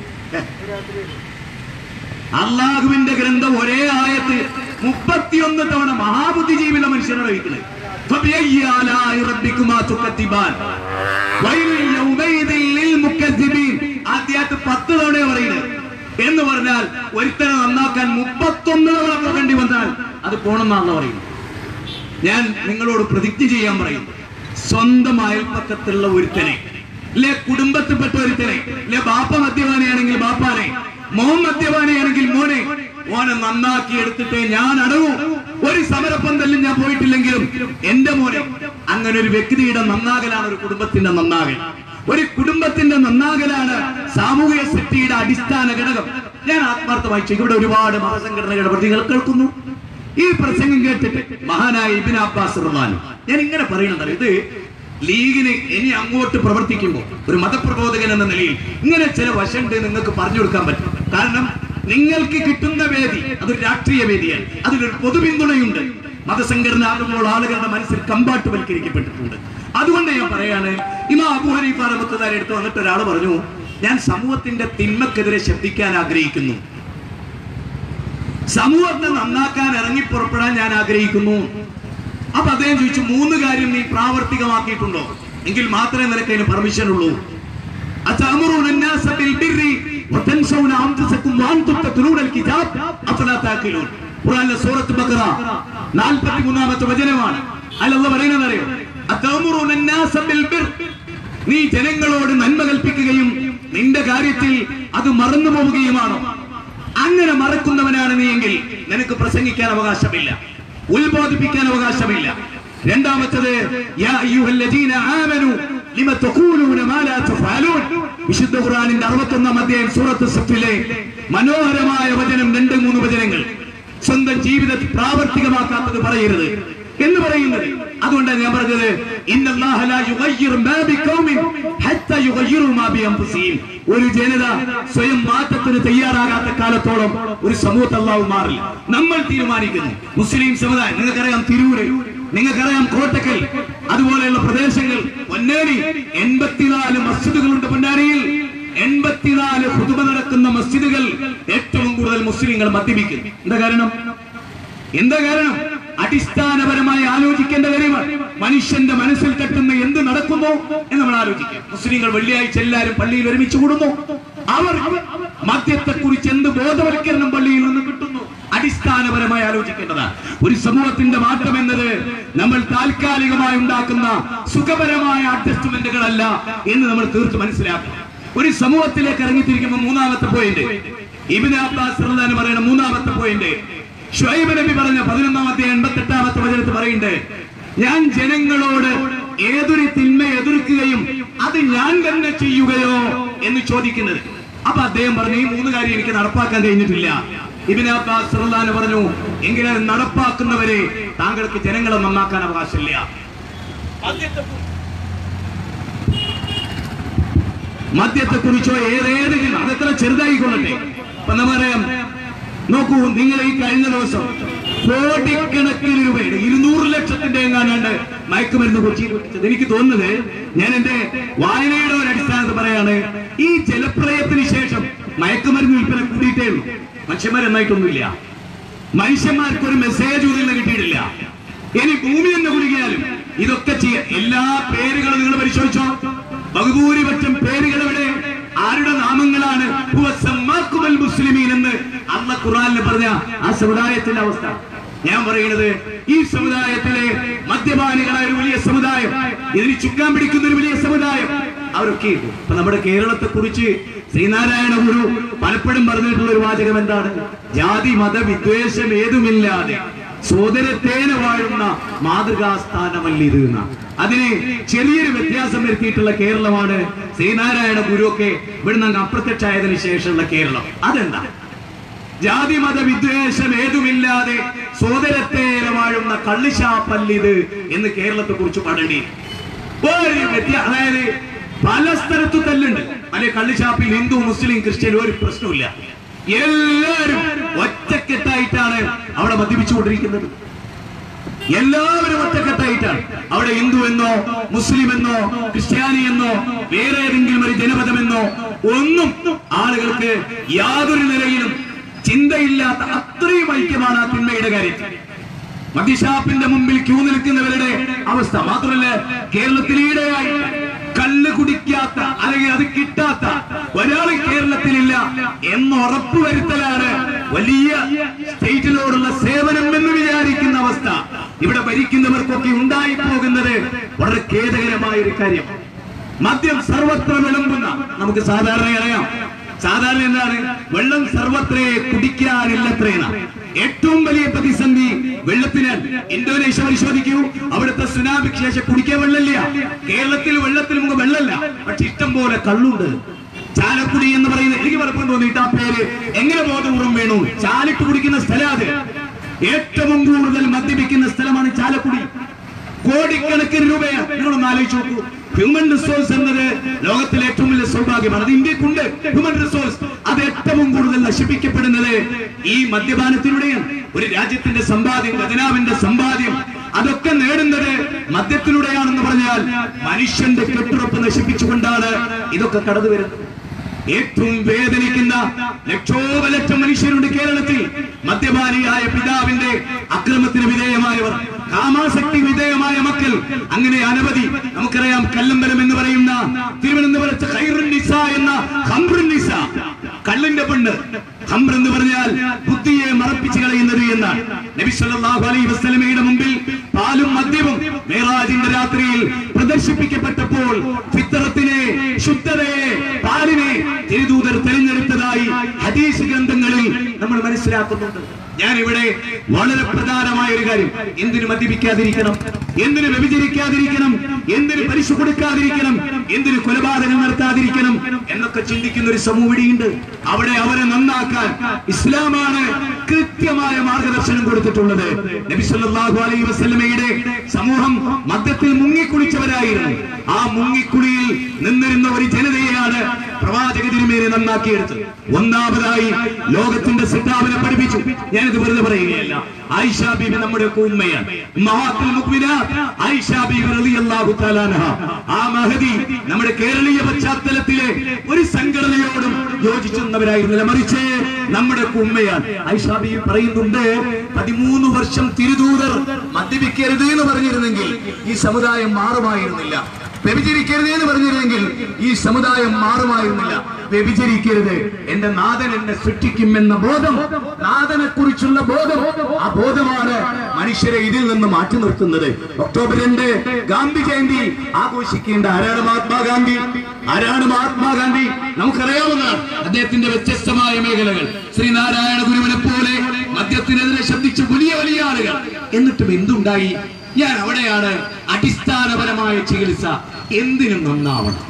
അള്ളാഹുവിന്റെ ഗ്രന്ഥം ഒരേ ആയത്ത് മുപ്പത്തിയൊന്ന് തവണ മഹാബുദ്ധിജീവിത മനുഷ്യനോട് ചോദിക്കുന്നത് فبأي آلاء ربكما تكذبان ويل يومئذ للمكذبين ആദ്യമായിട്ട് പത്ത് തവണ പറയുന്നത് എന്ന് പറഞ്ഞാൽ ഒരുത്തനെ നന്നാക്കാൻ മുപ്പത്തൊന്ന് തവണ പോകേണ്ടി വന്നാൽ അത് പോണെന്നാണ് പറയുന്നത് ഞാൻ നിങ്ങളോട് പ്രതിജ്ഞ ചെയ്യാൻ പറയും സ്വന്തം അയൽപ്പക്കത്തുള്ള ഒരുത്തനെ ഇല്ലേ കുടുംബത്തിൽപ്പെട്ട ഒരുത്തനെ ഇല്ലേ ബാപ്പ മദ്യപാനിയാണെങ്കിൽ ബാപ്പാനെ മോൻ മദ്യപാനിയാണെങ്കിൽ മോനെ മോനെ നന്നാക്കി എടുത്തിട്ട് ഞാൻ അടങ്ങൂ ഒരു സമരപ്പന്തലും ഞാൻ പോയിട്ടില്ലെങ്കിലും എന്റെ മോനെ അങ്ങനെ ഒരു വ്യക്തിയുടെ നന്നാകലാണ് ഒരു കുടുംബത്തിന്റെ നന്നാകൽ ഒരു കുടുംബത്തിന്റെ നന്നാകലാണ് സാമൂഹിക ശക്തിയുടെ അടിസ്ഥാന ഘടകം ഞാൻ ആത്മാർത്ഥമായി ചെയ്യും. ഇവിടെ ഒരുപാട് മതസംഘടനകളുടെ പ്രതികൾ കേൾക്കുന്നു ഈ പ്രസംഗം കേട്ടിട്ട് മഹാനായ ഇബിൻ അബ്ബാസ് റഹ്മാൻ ഞാൻ ഇങ്ങനെ പറയണത് ഇത് ലീഗിന് ഇനി അങ്ങോട്ട് പ്രവർത്തിക്കുമ്പോൾ ഒരു മതപ്രബോധകൻ എന്ന നിലയിൽ ഇങ്ങനെ ചില വശമുണ്ട് നിങ്ങൾക്ക് പറഞ്ഞു കൊടുക്കാൻ പറ്റും കാരണം നിങ്ങൾക്ക് കിട്ടുന്ന വേദി അതൊരു രാഷ്ട്രീയ വേദിയാണ് അതിലൊരു പൊതുപിന്തുണയുണ്ട് മതസംഘടന ആകുമ്പോൾ ആളുകളുടെ മനസ്സിൽ കമ്പാട്ടുവൽക്കരിക്കപ്പെട്ടിട്ടുണ്ട് അതുകൊണ്ട് ഞാൻ പറയാണ് ഇമാ അബു ഹനീഫ റഹ്മത്തുള്ളാഹി അടുത്ത് വന്നിട്ട് ഒരാൾ പറഞ്ഞു ഞാൻ സമൂഹത്തിന്റെ തിന്മക്കെതിരെ ശബ്ദിക്കാൻ ആഗ്രഹിക്കുന്നു സമൂഹത്തെ നന്നാക്കാൻ ഇറങ്ങി പുറപ്പെടാൻ ഞാൻ ആഗ്രഹിക്കുന്നു അപ്പൊ അദ്ദേഹം ചോദിച്ചു മൂന്ന് കാര്യം നീ പ്രാവർത്തികമാക്കിയിട്ടുണ്ടോ എങ്കിൽ മാത്രമേ നിനക്ക് അതിന് പെർമിഷൻ ഉള്ളൂ أتأمرون الناس بالبر وتنسون أنفسكم وأنتم تتلون الكتاب أفلا تعقلون ഖുർആനിലെ സൂറത്ത് ബഖറ 43ാമത്തെ വചനമാണ് അല്ല പറയുന്നത് അറിയോ അത്തഅമുറൂന الناس بالبر നീ ജനങ്ങളോട് നന്മ കൽപ്പിക്കുകയും നിന്റെ കാര്യത്തിൽ അത് മറന്നു പോവുകയുമാണോ അങ്ങനെ മറക്കുന്നവനാണ് നീ എങ്കിൽ നിനക്ക് പ്രസംഗിക്കാൻ അവകാശമില്ല ഉത്ബോധിപ്പിക്കാൻ അവകാശമില്ല രണ്ടാമത്തത് യാ അയ്യുഹല്ലദീന ആമനു ലിമ തഖൂലൂന മാ ലാ തഫഅലൂൻ വിശുദ്ധ ഖുർആനിന്റെ 61 അധ്യായം സൂറത്ത് സഫിലെ മനോഹരമായ വചനം രണ്ട് മൂന്ന് വചനങ്ങൾ സ്വന്തം ജീവിതത്തിൽ പ്രാവർത്തികമാക്കാത്തത് പറയരുത് എന്ന് പറയുന്നത് അതുകൊണ്ടാണ് ഞാൻ പറഞ്ഞത് ഇന്നല്ലാഹ ലാ യുഗയ്യിറു മാ ബിഖൗമിൻ ഹത്താ യുഗയ്യിറു മാ ബിഅൻഫുസിഹിം ഒരു ജനത സ്വയം മാറ്റത്തിന് തയ്യാറാകാത്ത കാലത്തോളം ഒരു സമൂഹത്തെ അള്ളാഹു മാറില്ല നമ്മൾ തീരുമാനിക്കുന്നു മുസ്ലിം സമുദായം നിങ്ങൾക്കറിയാം തിരൂര് നിങ്ങൾക്കറിയാം കോട്ടക്കൽ അതുപോലെയുള്ള പ്രദേശങ്ങൾ പൊന്നാനി എൺപത്തിനാല് മസ്ജിദുകളുണ്ട് പൊന്നാനിയിൽ എൺപത്തിനാല് പുതുമ നടക്കുന്ന മസ്ജിദുകൾ ഏറ്റവും കൂടുതൽ മുസ്ലിങ്ങൾ മദ്യപിക്കും എന്താ കാരണം എന്താ കാരണം അടിസ്ഥാനപരമായി ആലോചിക്കേണ്ട കാര്യമാണ് മനുഷ്യന്റെ മനസ്സിൽ തട്ടുന്ന എന്ത് നടക്കുന്നു എന്ന് നമ്മൾ ആലോചിക്കാം മുസ്ലിങ്ങൾ വെള്ളിയാഴ്ച എല്ലാവരും പള്ളിയിൽ ഒരുമിച്ച് കൂടുന്നു അവർ മദ്യത്തെ കുറിച്ച് എന്ത് ബോധവൽക്കരണം പള്ളിയിൽ നിന്ന് കിട്ടുന്നു അടിസ്ഥാനപരമായി ആലോചിക്കേണ്ടതാണ് ഒരു സമൂഹത്തിന്റെ മാറ്റം എന്നത് നമ്മൾ താൽക്കാലികമായി ഉണ്ടാക്കുന്ന സുഖപരമായ അഡ്ജസ്റ്റ്മെന്റുകളല്ല എന്ന് നമ്മൾ തീർത്ത് മനസ്സിലാക്കണം ഒരു സമൂഹത്തിലേക്ക് ഇറങ്ങിത്തിരിക്കുമ്പോൾ മൂന്നാമത്തെ പോയിന്റ് ഇബിന് അബ്ബാസ് റളിയല്ലാഹു അൻഹു പറയുന്ന മൂന്നാമത്തെ പോയിന്റ് ഷുഹൈബ് നബി പറഞ്ഞ പതിനൊന്നാമത്തെ എൺപത്തെട്ടാമത്തെ വചനത്തിൽ പറയുന്നുണ്ട് ഞാൻ ജനങ്ങളോട് ഏതൊരു തിന്മ എതിർക്കുകയും അത് ഞാൻ തന്നെ ചെയ്യുകയോ എന്ന് ചോദിക്കുന്നത് അപ്പൊ അദ്ദേഹം പറഞ്ഞു ഈ മൂന്ന് കാര്യം എനിക്ക് നടപ്പാക്കാൻ കഴിഞ്ഞിട്ടില്ല ഇബിന് അബ്ബാസ് റളിയല്ലാഹു അൻഹു പറഞ്ഞു എങ്കിൽ അത് നടപ്പാക്കുന്നവരെ താങ്കൾക്ക് ജനങ്ങളെ നന്നാക്കാൻ അവകാശമില്ല മദ്യത്തെ കുറിച്ചോ ഏതേതെങ്കിലും അതെത്ര ചെറുതായിക്കൊള്ളട്ടെ ഇപ്പൊ നമുക്കറിയാം നോക്കൂ നിങ്ങൾ ഈ കഴിഞ്ഞ ദിവസം കോടിക്കണക്കിന് രൂപയുടെ ഇരുന്നൂറ് ലക്ഷത്തിന്റെ എങ്ങാണ്ട് മയക്കുമരുന്ന് കൊച്ചിയിൽ വെച്ചത് എനിക്ക് തോന്നുന്നത് ഞാൻ എന്റെ വായനയുടെ ഒരു അടിസ്ഥാനത്തിൽ പറയാണ് ഈ ജലപ്രളയത്തിന് ശേഷം മയക്കുമരുന്ന് വിൽപ്പന കൂടിയിട്ടേ ഉള്ളൂ മനുഷ്യന്മാരെന്നായിട്ടൊന്നുമില്ല മനുഷ്യന്മാർക്ക് ഒരു മെസ്സേജ് ഇതിൽ നിന്ന് കിട്ടിയിട്ടില്ല ഇനി ഭൂമി തന്നെ കുലുങ്ങിയാലും ഇതൊക്കെ ചെയ്യാം എല്ലാ പേരുകളും നിങ്ങൾ പരിശോധിച്ചോ ബഹുഭൂരിപക്ഷം പേരുകൾ ഇവിടെ ആരുടെ നാമങ്ങളാണ് ഹുവ സമ്മാക്കുമൽ മുസ്ലിമീൻ എന്ന് അള്ള ഖുറാനിൽ പറഞ്ഞ ആ സമുദായത്തിന്റെ അവസ്ഥ ഞാൻ പറയുന്നത് ഈ സമുദായത്തിലെ മദ്യപാനികളായ ഒരു വലിയ സമുദായം ഇതിന് ചുക്കാൻ പിടിക്കുന്ന ഒരു വലിയ സമുദായം അവരൊക്കെ ഇപ്പൊ നമ്മുടെ കേരളത്തെ കുറിച്ച് ശ്രീനാരായണ ഗുരു പലപ്പോഴും പറഞ്ഞിട്ടുള്ള ഒരു വാചകം എന്താണ് ജാതി മത വിദ്വേഷം ഏതുമില്ലാതെ സോദരത്തേന വാഴുന്ന മാതൃകാസ്ഥാനമല്ലിത് എന്ന അതിന് ചെറിയൊരു വ്യത്യാസം വരുത്തിയിട്ടുള്ള കേരളമാണ് ശ്രീനാരായണ ഗുരു ഒക്കെ ഇവിടുന്ന് അങ്ങ് അപ്രത്യക്ഷമായതിനു ശേഷമുള്ള കേരളം അതെന്താ ജാതി മത വിദ്വേഷം ഏതുമില്ലാതെ സോദരത്തേന വാഴുന്ന കള്ളിശാപ്പല്ലിത് എന്ന് കേരളത്തെ കുറിച്ച് പാടേണ്ടി ഒരു വ്യത്യാ അതായത് പല സ്ഥലത്തും തല്ലുണ്ട് അല്ലെ കള്ളിശാപ്പിൽ ഹിന്ദു മുസ്ലിം ക്രിസ്ത്യൻ ഒരു പ്രശ്നമില്ല എല്ലാവരും ഒറ്റക്കെട്ടായിട്ടാണ് അവിടെ മദ്യപിച്ചുകൊണ്ടിരിക്കുന്നത് എല്ലാവരും ഒറ്റക്കെട്ടായിട്ടാണ് അവിടെ ഹിന്ദു എന്നോ മുസ്ലിം എന്നോ ക്രിസ്ത്യാനി എന്നോ വേറെ ഏതെങ്കിലും ഒരു ജനപദമെന്നോ ഒന്നും ആളുകൾക്ക് യാതൊരു നിലയിലും ചിന്തയില്ലാത്ത അത്രയും ഐക്യമാണ് ആ തിന്മയുടെ കാര്യത്തിൽ മദ്യഷാപ്പിന്റെ മുമ്പിൽ ക്യൂ നിൽക്കുന്നവരുടെ അവസ്ഥ മാത്രമല്ല കേരളത്തിൽ ഈടെയായി കല്ല് കുടിക്കാത്ത അല്ലെങ്കിൽ അത് കിട്ടാത്ത ഒരാൾ കേരളത്തിലില്ല എന്ന് ഉറപ്പുവരുത്തലാണ് വലിയ സ്റ്റേറ്റിനോടുള്ള സേവനം എന്ന് വിചാരിക്കുന്ന അവസ്ഥ ഇവിടെ ഭരിക്കുന്നവർക്കൊക്കെ ഉണ്ടായി പോകുന്നത് വളരെ ഖേദകരമായ ഒരു കാര്യം മദ്യം സർവത്ര വിളമ്പുന്ന നമുക്ക് സാധാരണ അറിയാം സാധാരണ എന്താണ് വെള്ളം സർവത്രേ കുടിക്കാനില്ലത്രേന ഏറ്റവും വലിയ പ്രതിസന്ധി വെള്ളത്തിന് ഇന്തോനേഷ്യ പരിശോധിക്കൂ അവിടുത്തെ സുനാമിക്ക് ശേഷം കുടിക്കാൻ വെള്ളമില്ല കേരളത്തിൽ വെള്ളത്തിൽ നമുക്ക് വെള്ളമില്ല പക്ഷെ ഇഷ്ടം പോലെ കള്ളുണ്ട് ചാലക്കുടി എന്ന് പറയുന്ന എനിക്ക് പലപ്പോഴും തോന്നിയിട്ട് ആ പേര് എങ്ങനെ ബോധപൂർവം വേണു ചാലിട്ട് കുടിക്കുന്ന സ്ഥലം അത് ഏറ്റവും കൂടുതൽ മദ്യപിക്കുന്ന സ്ഥലമാണ് ചാലക്കുടി കോടിക്കണക്കിന് രൂപയാണ് നിങ്ങളൊന്ന് ആലോചിച്ച് നോക്കൂ ഹ്യൂമൻ റിസോഴ്സ് എന്നത് ലോകത്തിലെ ഏറ്റവും വലിയ സൗഭാഗ്യമാണ് അത് ഇന്ത്യക്കുണ്ട് ഹ്യൂമൻ റിസോഴ്സ് അത് ഏറ്റവും കൂടുതൽ നശിപ്പിക്കപ്പെടുന്നത് ഈ മദ്യപാനത്തിലൂടെയാണ് ഒരു രാജ്യത്തിന്റെ സമ്പാദ്യം ഖജനാവിന്റെ സമ്പാദ്യം അതൊക്കെ നേടുന്നത് മദ്യത്തിലൂടെയാണെന്ന് പറഞ്ഞാൽ മനുഷ്യന്റെ കെട്ടുറപ്പ് നശിപ്പിച്ചുകൊണ്ടാണ് ഇതൊക്കെ കടന്നു വരുന്നത് ഏറ്റവും വേദനിക്കുന്ന ലക്ഷോപലക്ഷം മനുഷ്യരുണ്ട് കേരളത്തിൽ മദ്യപാനിയായ പിതാവിന്റെ അക്രമത്തിന് വിധേയമായവർ കാമാസക്തി വിധേയമായ മക്കൾ അങ്ങനെ അനവധി നമുക്കറിയാം കല്ലമ്പലം എന്ന് പറയുന്ന തിരുവനന്തപുരത്ത് ഖൈറുൻ നിസ എന്ന ഹംറുൻ നിസ കള്ളിന്റെ പെണ്ണ് ഹംർ എന്ന് പറഞ്ഞാൽ ബുദ്ധിയെ മറപ്പിച്ചു കളയുന്നത് എന്നാണ് നബി സല്ലല്ലാഹു അലൈഹി വസല്ലമയുടെ മുമ്പിൽ പാലും മദ്യവും മേറാജിന്റെ രാത്രിയിൽ പ്രദർശിപ്പിക്കപ്പെട്ടപ്പോൾ ഫിത്തറത്തിനെ ശുദ്ധതയെ പാലിനെ തിരുദൂതർ തെരഞ്ഞെടുത്തതായി ഹദീസ് ഗ്രന്ഥങ്ങളിൽ നമ്മൾ മനസ്സിലാക്കുന്നുണ്ട് ഞാൻ ഇവിടെ വളരെ പ്രധാനമായ ഒരു കാര്യം എന്തിനു മദ്യപിക്കാതിരിക്കണം എന്തിനു വ്യഭിചരിക്കാതിരിക്കണം എന്തിനു പലിശ കൊടുക്കാതിരിക്കണം എന്തിനു കൊലപാതകം നടത്താതിരിക്കണം എന്നൊക്കെ ചിന്തിക്കുന്ന ഒരു സമൂഹം ഇവിടെയുണ്ട് അവിടെ അവരെ നന്നാക്കാൻ ഇസ്ലാമാണ് കൃത്യമായ മാർഗദർശനം കൊടുത്തിട്ടുള്ളത് നബി സല്ലല്ലാഹു അലൈഹി വസല്ലമയുടെ സമൂഹം മദ്യത്തിൽ മുങ്ങിക്കുളിച്ചവരായിരുന്നു ആ മുങ്ങിക്കുളിയിൽ നിന്നിരുന്ന ഒരു ജനതയെയാണ് പ്രവാചക തിരുമേനെ നന്നാക്കിയെടുത്തത് ഒന്നാമതായി ലോകത്തിന്റെ സിദ്ധാവനെ പഠിപ്പിച്ചു ഞാനിത് വെറുതെ പറയുകയല്ല ആയിഷ ബീബി നമ്മുടെ ഒക്കെ ഉമ്മയാണ് മഹാത്തുൽ മുഖ്മിനാത്ത് ആയിഷ ബീബി റളിയല്ലാഹു തആല അൻഹ ആ മഹദി നമ്മുടെ കേരളീയ പശ്ചാത്തലത്തിലെ ഒരു സംഘടനയോടും യോജിച്ചവരായിരുന്നില്ല മറിച്ച് നമ്മുടെ ഒക്കെ ഉമ്മയാണ് ആയിഷ ബീബി പറയുന്നുണ്ട് പതിമൂന്ന് വർഷം തിരുദൂതർ മദ്യപിക്കരുത് എന്ന് പറഞ്ഞിരുന്നെങ്കിൽ ഈ സമുദായം മാറുമായിരുന്നില്ല വ്യഭിചരിക്കരുത് എന്ന് പറഞ്ഞിരുന്നെങ്കിൽ ഈ സമുദായം മാറുമായിരുന്നില്ല വ്യഭിചരിക്കരുത് എന്റെ നാഥൻ എന്നെ സൃഷ്ടിക്കുമെന്ന ബോധം നാഥനെ കുറിച്ചുള്ള ബോധം ആ ബോധമാണ് മനുഷ്യരെ ഇതിൽ നിന്ന് മാറ്റി നിർത്തുന്നത് ഒക്ടോബർ രണ്ട് ഗാന്ധി ജയന്തി ആഘോഷിക്കേണ്ട ആരാണ് മഹാത്മാഗാന്ധി ആരാണ് മഹാത്മാഗാന്ധി നമുക്കറിയാവുന്നതാണ് അദ്ദേഹത്തിന്റെ വ്യത്യസ്തമായ മേഖലകൾ ശ്രീനാരായണ ഗുരുവിനെ പോലെ മദ്യത്തിനെതിരെ ശബ്ദിച്ച വലിയ വലിയ ആളുകൾ എന്നിട്ടും എന്തുണ്ടായി ഞാൻ അവിടെയാണ് അടിസ്ഥാനപരമായ ചികിത്സ എന്തിനും നന്നാവണം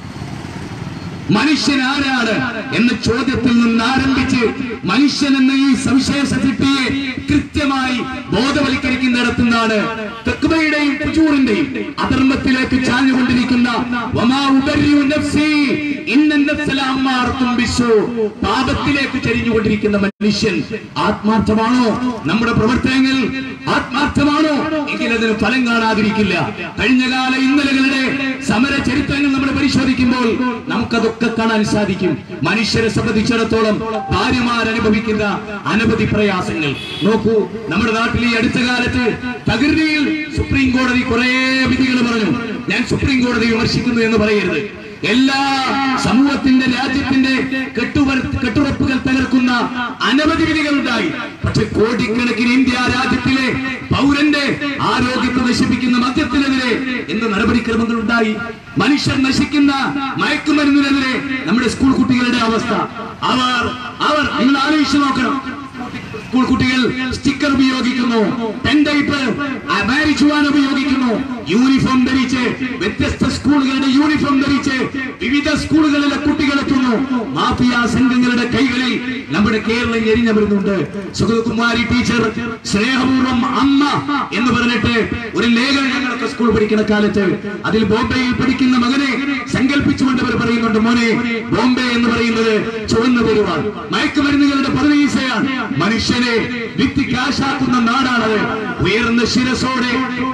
മനുഷ്യൻ ആരാണ് എന്ന ചോദ്യത്തിൽ നിന്ന് ആരംഭിച്ച് മനുഷ്യൻ എന്ന ഈ സവിശേഷ സിദ്ധിയെ കൃത്യമായി ബോധവൽക്കരിക്കുന്നിടത്തുനിന്നാണ് തെക്കുമയുടെയും പുജൂറിന്റെയും അധർമ്മത്തിലേക്ക് ചാഞ്ഞുകൊണ്ടിരിക്കുന്ന വമാ ഉബരിയു നഫ്സി ഇന്ന നഫ്സല അമ്മാറത്തും ബിസ്സു പാപത്തിലേക്ക് ചരിഞ്ഞുകൊണ്ടിരിക്കുന്ന മനുഷ്യൻ ആത്മാർത്ഥമാണോ നമ്മുടെ പ്രവർത്തനങ്ങൾ ആത്മാർത്ഥമാണോ എങ്കിൽ അതിന് ഫലം കാണാതിരിക്കില്ല കഴിഞ്ഞകാല ഇന്നലകളുടെ സമര ചരിത്രങ്ങൾ നമ്മൾ പരിശോധിക്കുമ്പോൾ നമുക്കതൊക്കെ കാണാൻ സാധിക്കും മനുഷ്യരെ സംബന്ധിച്ചിടത്തോളം ഭാര്യമാർ അനുഭവിക്കുന്ന അനവധി പ്രയാസങ്ങൾ നോക്കൂ നമ്മുടെ നാട്ടിൽ ഈ അടുത്ത കാലത്ത് തകൃതിയിൽ സുപ്രീം കോടതി കുറെ വിധികൾ പറഞ്ഞു ഞാൻ സുപ്രീം കോടതി വിമർശിക്കുന്നു എന്ന് പറയരുത് എല്ലാ സമൂഹത്തിന്റെ രാജ്യത്തിന്റെ കെട്ടുവർ കെട്ടുറപ്പുകൾ തകർക്കുന്ന അനവധി വിധികൾ ഉണ്ടായി പക്ഷെ കോടിക്കണക്കിന് ഇന്ത്യ രാജ്യത്തിലെ പൗരന്റെ ആരോഗ്യത്തിന് നശിപ്പിക്കുന്ന മദ്യത്തിനെതിരെ എന്ത് നടപടിക്രമങ്ങൾ ഉണ്ടായി മനുഷ്യർ നശിക്കുന്ന മയക്കുമരുന്നിനെതിരെ നമ്മുടെ സ്കൂൾ കുട്ടികളുടെ അവസ്ഥ അവർ അവർ നിങ്ങൾ ആലോചിച്ച് നോക്കണം സ്കൂൾ കുട്ടികൾ സ്റ്റിക്കർ ഉപയോഗിക്കുന്നു പെൻടൈപ്പ് മാരിച്ചുവാൻ ഉപയോഗിക്കുന്നു യൂണിഫോം ധരിച്ച് വ്യത്യസ്ത സ്കൂളുകളുടെ യൂണിഫോം ധരിച്ച് വിവിധ സ്കൂളുകളിലെ കുട്ടികളെത്തുന്നു മാഫിയ സംഘങ്ങളുടെ കൈകളിൽ നമ്മുടെ കേരളം എരിഞ്ഞു വരുന്നുണ്ട് സുഗതകുമാരി ടീച്ചർ സ്നേഹപൂർവ്വം അമ്മ എന്ന് പറഞ്ഞിട്ട് ഒരു ലേഖനം ഞങ്ങളൊക്കെ സ്കൂൾ പഠിക്കുന്ന കാലത്ത് അതിൽ ബോംബെയിൽ പഠിക്കുന്ന മകനെ സങ്കല്പിച്ചുകൊണ്ട് അവർ പറയുന്നുണ്ട് മോനെ ബോംബെ എന്ന് പറയുന്നത് ചുവന്ന തെരുവാണ് മയക്കുമരുന്നുകളുടെ പതിനീസയാണ് മനുഷ്യനെ വിത്തി കാശാക്കുന്ന നാടാണത് ഉയർന്ന ശിരസോടെ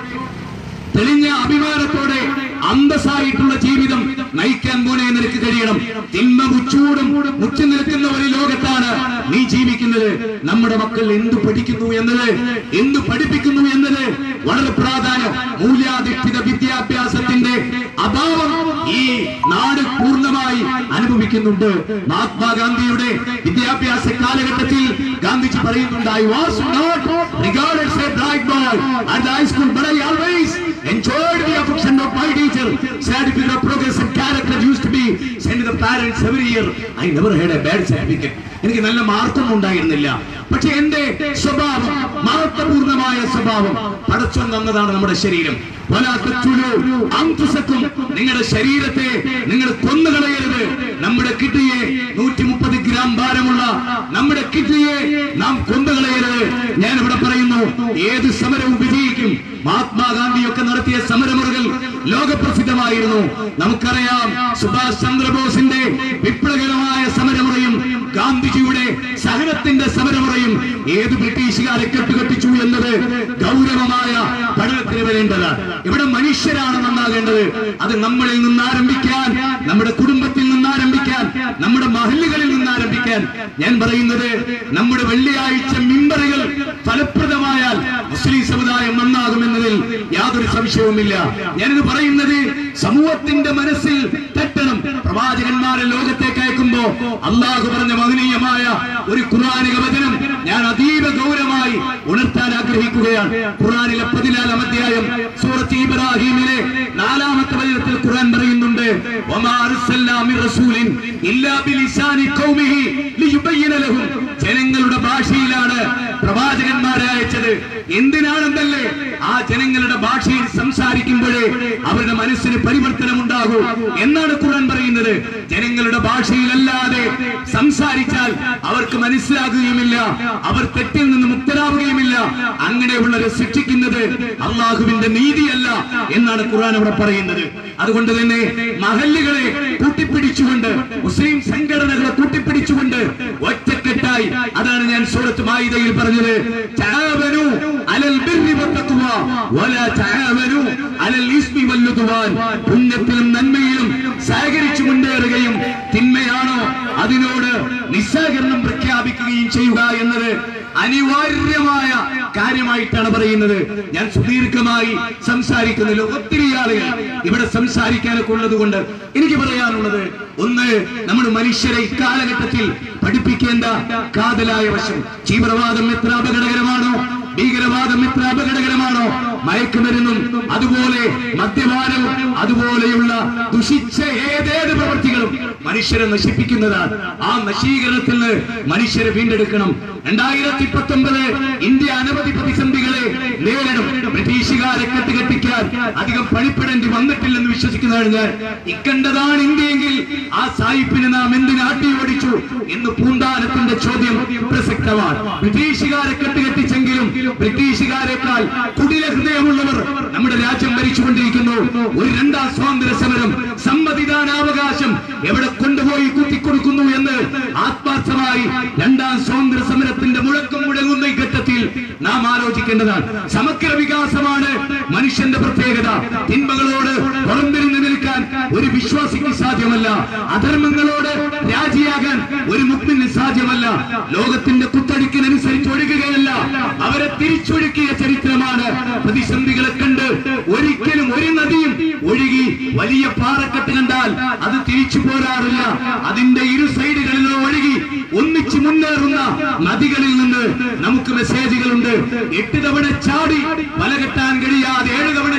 തെളിഞ്ഞ അഭിമാനത്തോടെ അന്തസ്സായിട്ടുള്ള ജീവിതം നയിക്കാൻ മോനെ നിനക്ക് കഴിയണം തിന്മ മുച്ചൂടും മുറ്റി നിൽക്കുന്ന ഒരു ലോകത്താണ് നീ ജീവിക്കുന്നത് നമ്മുടെ മക്കൾ എന്തു പഠിക്കുന്നു എന്നത് എന്തു പഠിപ്പിക്കുന്നു എന്നത് വളരെ പ്രാധാന്യം മൂല്യാധിഷ്ഠിത വിദ്യാഭ്യാസത്തിന്റെ അഭാവം ഈ നാട് പൂർണ്ണമായി അനുഭവിക്കുന്നുണ്ട് മഹാത്മാഗാന്ധിയുടെ വിദ്യാഭ്യാസ കാലഘട്ടത്തിൽ ഗാന്ധിജി പറയുന്നുണ്ട് I was not regarded as a bright boy at the high school, but I always enjoyed the affection of my teacher. Certificate of progress and character used to be sent to the parents every year. I never had a bad certificate. എനിക്ക് നല്ല മാർക്കൊന്നും ഉണ്ടായിരുന്നില്ല പക്ഷെ എന്റെ സ്വഭാവം മഹത്വപൂർണമായ സ്വഭാവം പടച്ചോൻ തന്നതാണ് നമ്മുടെ ശരീരം വലാത്തച്ചുലു അംഫുസക്കും നിങ്ങളുടെ ശരീരത്തെ നിങ്ങൾ കൊന്നുകളയരുത് നമ്മുടെ കിഡ്നിയെ നൂറ്റി മുപ്പത് ഗ്രാം ഭാരമുള്ള നമ്മുടെ കിഡ്നിയെ നാം കൊന്നുകളയരുത് ഞാൻ ഇവിടെ പറയുന്നു ഏത് സമരവും വിജയിക്കും മഹാത്മാഗാന്ധിയൊക്കെ നടത്തിയ സമരമുറകൾ ലോകപ്രസിദ്ധമായിരുന്നു നമുക്കറിയാം സുഭാഷ് ചന്ദ്രബോസിന്റെ വിപ്ലവകരമായ സമരമുറയും ഗാന്ധിജിയുടെ സഹനത്തിന്റെ സമരമുറയും ഏത് ബ്രിട്ടീഷുകാരെ കെട്ടുകെട്ടിച്ചു എന്നത് ഗൗരവമായ പഠനത്തിന് വരേണ്ടതാണ് ഇവിടെ മനുഷ്യരാണ് നന്നാകേണ്ടത് അത് നമ്മളിൽ നിന്ന് ആരംഭിക്കാൻ നമ്മുടെ കുടുംബത്തിൽ നിന്ന് ആരംഭിക്കാൻ നമ്മുടെ മഹല്ലുകളിൽ നിന്ന് ആരംഭിക്കാൻ ഞാൻ പറയുന്നത് നമ്മുടെ വെള്ളിയാഴ്ച മിമ്പറുകൾ ഫലപ്രദമായാൽ മുസ്ലിം സമുദായം നന്നാകുമെന്നതിൽ യാതൊരു സംശയവുമില്ല ഞാനിത് പറയുന്നത് സമൂഹത്തിന്റെ മനസ്സിൽ തട്ടണം പ്രവാചകന്മാരെ ലോകത്തേക്ക് അയക്കുമ്പോ അള്ളാഹു പറഞ്ഞ മഹനീയമായ ഒരു ഖുർആാനിക വചനം ഞാൻ അതീവ ഗൗരവമായി ഉണർത്താൻ ആഗ്രഹിക്കുകയാണ് ഖുർആാനിലെ പതിനാലാം അധ്യായം സൂറത്ത് ഇബ്രാഹിമിലെ നാലാമത്തെ വചനത്തിൽ ഖുർആൻ പറയുന്നുണ്ട് വമാ അർസൽനാ മിർ റസൂലിൻ ഇല്ലാ ബിലിസാനി ഖൗമിഹി ലിയുബയ്യിന ലഹും ജനങ്ങളുടെ ഭാഷയിലാണ് പ്രവാചകന്മാരെ അയച്ചത് എന്തിനാണെന്നല്ലേ ആ ജനങ്ങളുടെ ഭാഷയിൽ സംസാരിക്കുമ്പോഴേ അവരുടെ മനസ്സിന് പരിവർത്തനം ഉണ്ടാകൂ എന്നാണ് ഖുർആൻ പറയുന്നത് ജനങ്ങളുടെ ഭാഷയിലല്ലാതെ സംസാരിച്ചാൽ അവർക്ക് മനസ്സിലാകുകയുമില്ല അവർ തെറ്റിൽ നിന്ന് മുക്തരാവുകയുമില്ല അങ്ങനെയുള്ളവരെ ശിക്ഷിക്കുന്നത് അള്ളാഹുവിന്റെ നീതിയല്ല എന്നാണ് ഖുർആൻ അവിടെ പറയുന്നത് അതുകൊണ്ട് തന്നെ മഹല്ലുകളെ കൂട്ടിപ്പിടിച്ചുകൊണ്ട് മുസ്ലിം സംഘടനകളെ കൂട്ടിപ്പിടിച്ചുകൊണ്ട് ഒറ്റക്കെട്ടായി അതാണ് ഞാൻ സൂറത്ത് മായിദയിൽ പറഞ്ഞത് തആവനു അലൽ ബിർരി വത്തഖ്വ വലാ തആവനു അലൽ ഇസ്മി വല്ലുദ്വാൻ പുണ്യത്തിലും നന്മയിലും സഹകരിച്ചു മുന്നേറുകയും തിന്മയാണോ അതിനോട് നിസ്സഹകരണം പ്രഖ്യാപിക്കുകയും ചെയ്യുക എന്നത് അനിവാര്യമായ കാര്യമായിട്ടാണ് പറയുന്നത് ഞാൻ സുദീർഘമായി സംസാരിക്കുന്നില്ല ഒത്തിരി ആളുകൾ ഇവിടെ സംസാരിക്കാനൊക്കെ ഉള്ളത് കൊണ്ട് എനിക്ക് പറയാനുള്ളത് ഒന്ന് നമ്മുടെ മനുഷ്യരെ ഇക്കാലഘട്ടത്തിൽ പഠിപ്പിക്കേണ്ട കാതലായ വശം തീവ്രവാദം എത്ര അപകടകരമാണോ ഭീകരവാദം എത്ര അപകടകരമാണോ മയക്കുമരുന്നും അതുപോലെ മദ്യപാനവും അതുപോലെയുള്ള ദുഷിച്ച ഏതേത് പ്രവൃത്തികളും മനുഷ്യരെ നശിപ്പിക്കുന്നതാണ് ആ നശീകരണത്തിൽ നിന്ന് മനുഷ്യരെ വീണ്ടെടുക്കണം രണ്ടായിരത്തി പത്തൊമ്പത് ഇന്ത്യ അനവധി പ്രതിസന്ധികളെ നേരിടും ബ്രിട്ടീഷുകാരെ കെട്ടുകെട്ടിക്കാൻ അധികം പണിപ്പെടേണ്ടി വന്നിട്ടില്ലെന്ന് വിശ്വസിക്കുന്നതാണ് ഞാൻ ഇക്കണ്ടതാണ് ഇന്ത്യയെങ്കിൽ ആ സായിപ്പിനെ നാം എന്തിന് ആട്ടി ഓടിച്ചു എന്ന് പൂന്താനത്തിന്റെ ചോദ്യം പ്രസക്തമാണ് ബ്രിട്ടീഷുകാരെ കെട്ടുകെട്ടിച്ചെങ്കിലും ബ്രിട്ടീഷുകാരെക്കാൾ കുടില ഹൃദയമുള്ളവർ നമ്മുടെ രാജ്യം ഭരിച്ചുകൊണ്ടിരിക്കുന്നു ഒരു രണ്ടാം സ്വാതന്ത്ര്യ സമരം സമ്മതിദാനാവകാശം എവിടെ കൊണ്ടുപോയി കുത്തിക്കൊടുക്കുന്നു എന്ന് ആത്മാർത്ഥമായി രണ്ടാം സ്വാതന്ത്ര്യ സമരത്തിന്റെ മുഴക്കം മുഴങ്ങുന്ന ഈ ഘട്ടത്തിൽ നാം ആലോചിക്കേണ്ടതാണ് സമഗ്ര വികാസമാണ് മനുഷ്യന്റെ പ്രത്യേകത തിന്മകളോട് പുറംതിരിഞ്ഞു നിൽക്കാൻ ഒരു വിശ്വാസിക്ക് സാധ്യമല്ല അധർമ്മങ്ങളോട് രാജിയാകാൻ ഒരു മുക്മിന് സാധ്യമല്ല ലോകത്തിന്റെ കുത്തടിക്കിനനുസരിച്ച് ഒഴുകുകയല്ല അവരെ തിരിച്ചൊഴുക്കിയ ചരിത്രമാണ് പ്രതിസന്ധികളെ കണ്ട് ഒരിക്കലും ഒരു നദിയും ഒഴുകി വലിയ പാറക്കെട്ട് കണ്ടാൽ അത് തിരിച്ചു പോരാറില്ല അതിന്റെ ഇരു സൈഡുകളിലും ഒഴുകി ഒന്നിച്ചു മുന്നേറുന്ന നദികളിൽ നിന്ന് നമുക്ക് മെസ്സേജുകളുണ്ട് എട്ട് തവണ ചാടി വല കെട്ടാൻ കഴിയാതെ ഏഴ്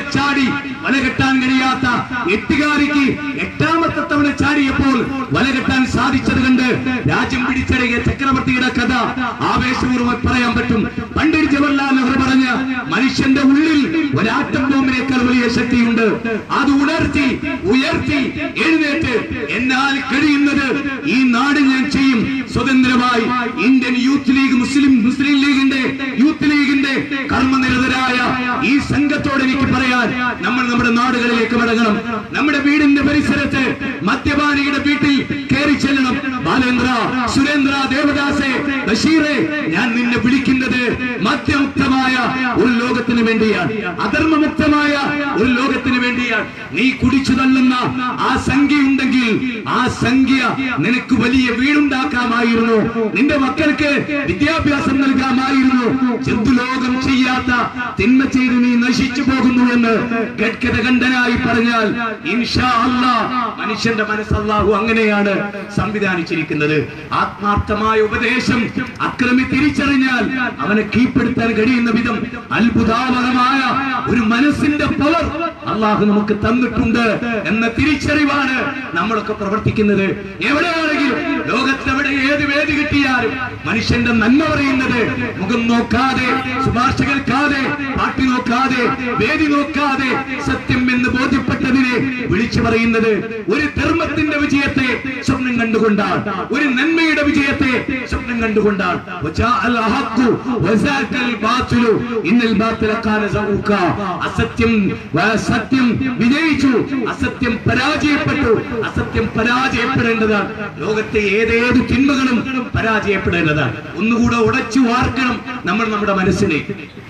ചാടി വല കെട്ടാൻ കഴിയാത്ത എട്ടുകാരിക്ക് എട്ടാമത്തെ തവണ ചാടിയപ്പോൾ വല കെട്ടാൻ സാധിച്ചത് കണ്ട് രാജ്യം പിടിച്ചടങ്ങിയ ചക്രവർത്തിയുടെ കഥ ആവേശപൂർവ്വം പറയാൻ പറ്റും പണ്ഡിറ്റ് ജവഹർലാൽ നെഹ്റു പറഞ്ഞ മനുഷ്യന്റെ ഉള്ളിൽ ഒരാറ്റം ബോംബിനേക്കാൾ വലിയ ശക്തിയുണ്ട് അത് ഉണർത്തി ഉയർത്തി എഴുന്നേറ്റ് എന്നാൽ കഴിയുന്നത് ഈ നാട് ഞാൻ ചെയ്യും സ്വതന്ത്രമായി Indian youth league Muslim Muslim ലീഗിന്റെ യൂത്ത് ലീഗിന്റെ കർമ്മനിരതരായ ഈ സംഘത്തോട് എനിക്ക് പറയാൻ നമ്മൾ നമ്മുടെ നാടുകളിലേക്ക് മടങ്ങണം നമ്മുടെ വീടിന്റെ പരിസരത്ത് മദ്യപാനിയുടെ വീട്ടിൽ കയറി ചെല്ലണം ബാലേന്ദ്ര സുരേന്ദ്ര ദേവദാസെ ബഷീറെ ഞാൻ നിന്നെ വിളിക്കുന്നത് മദ്യമുക്തമായ ഒരു ലോകത്തിന് വേണ്ടിയാണ് അധർമ്മമുക്തമായ ഒരു ലോകത്തിന് വേണ്ടിയാണ് നീ കുടിച്ചു തള്ളുന്ന ആ സംഖ്യ ഉണ്ടെങ്കിൽ ആ സംഖ്യ നിനക്ക് വലിയ വീടുണ്ടാക്കാമായിരുന്നു നിന്റെ മക്കൾക്ക് വിദ്യാഭ്യാസം നൽകാമായിരുന്നു ചെറുതുലോകം ചെയ്യാത്ത തിന്മ ചെയ്ത് നീ നശിച്ചു പോകുന്നു എന്ന് ഗഡ്കര കണ്ഠനായി പറഞ്ഞാൽ ഇൻഷാ അല്ലാ മനുഷ്യന്റെ മനസ്സല്ലാഹു അങ്ങനെയാണ് സംവിധാനിച്ചിരിക്കുന്നത് ആത്മാർത്ഥമായ ഉപദേശം അക്രമി തിരിച്ചറിഞ്ഞാൽ അവനെ കീഴ്പ്പെടുത്താൻ കഴിയുന്ന വിധം അത്ഭുതാപകമായ ഒരു മനസ്സിന്റെ പവർ അള്ളാഹു നമുക്ക് തന്നിട്ടുണ്ട് എന്ന തിരിച്ചറിവാണ് നമ്മളൊക്കെ പ്രവർത്തിക്കുന്നത് എവിടെയാണെങ്കിലും ലോകത്തെവിടെ ഏത് വേദി കിട്ടിയാലും മനുഷ്യന്റെ നന്മ പറയുന്നത് മുഖം നോക്കാതെ ശുപാർശ കേൾക്കാതെ പാട്ടി നോക്കാതെ വേദി നോക്കാതെ സത്യം എന്ന് ബോധ്യപ്പെട്ടതിനെ വിളിച്ചു പറയുന്നത് ഒരു ധർമ്മത്തിന്റെ വിജയത്തെ സ്വപ്നം കണ്ടുകൊണ്ടാണ് ഒരു നന്മയുടെ വിജയത്തെ സ്വപ്നം കണ്ടുകൊണ്ടാണ് വജാഅൽ അഹഖു വസാഖൽ ബാത്തിലു ഇന്നൽ ബാത്തില കാന സഊക അസത്യം വ- സത്യം വിജയിച്ചു അസത്യം പരാജയപ്പെട്ടു അസത്യം പരാജയപ്പെടേണ്ടതാണ് ലോകത്തെ ഏതേത് തിന്മകളും പരാജയപ്പെടേണ്ടതാണ് ഒന്നുകൂടെ ഉടച്ചു വാർക്കണം നമ്മൾ നമ്മുടെ മനസ്സിനെ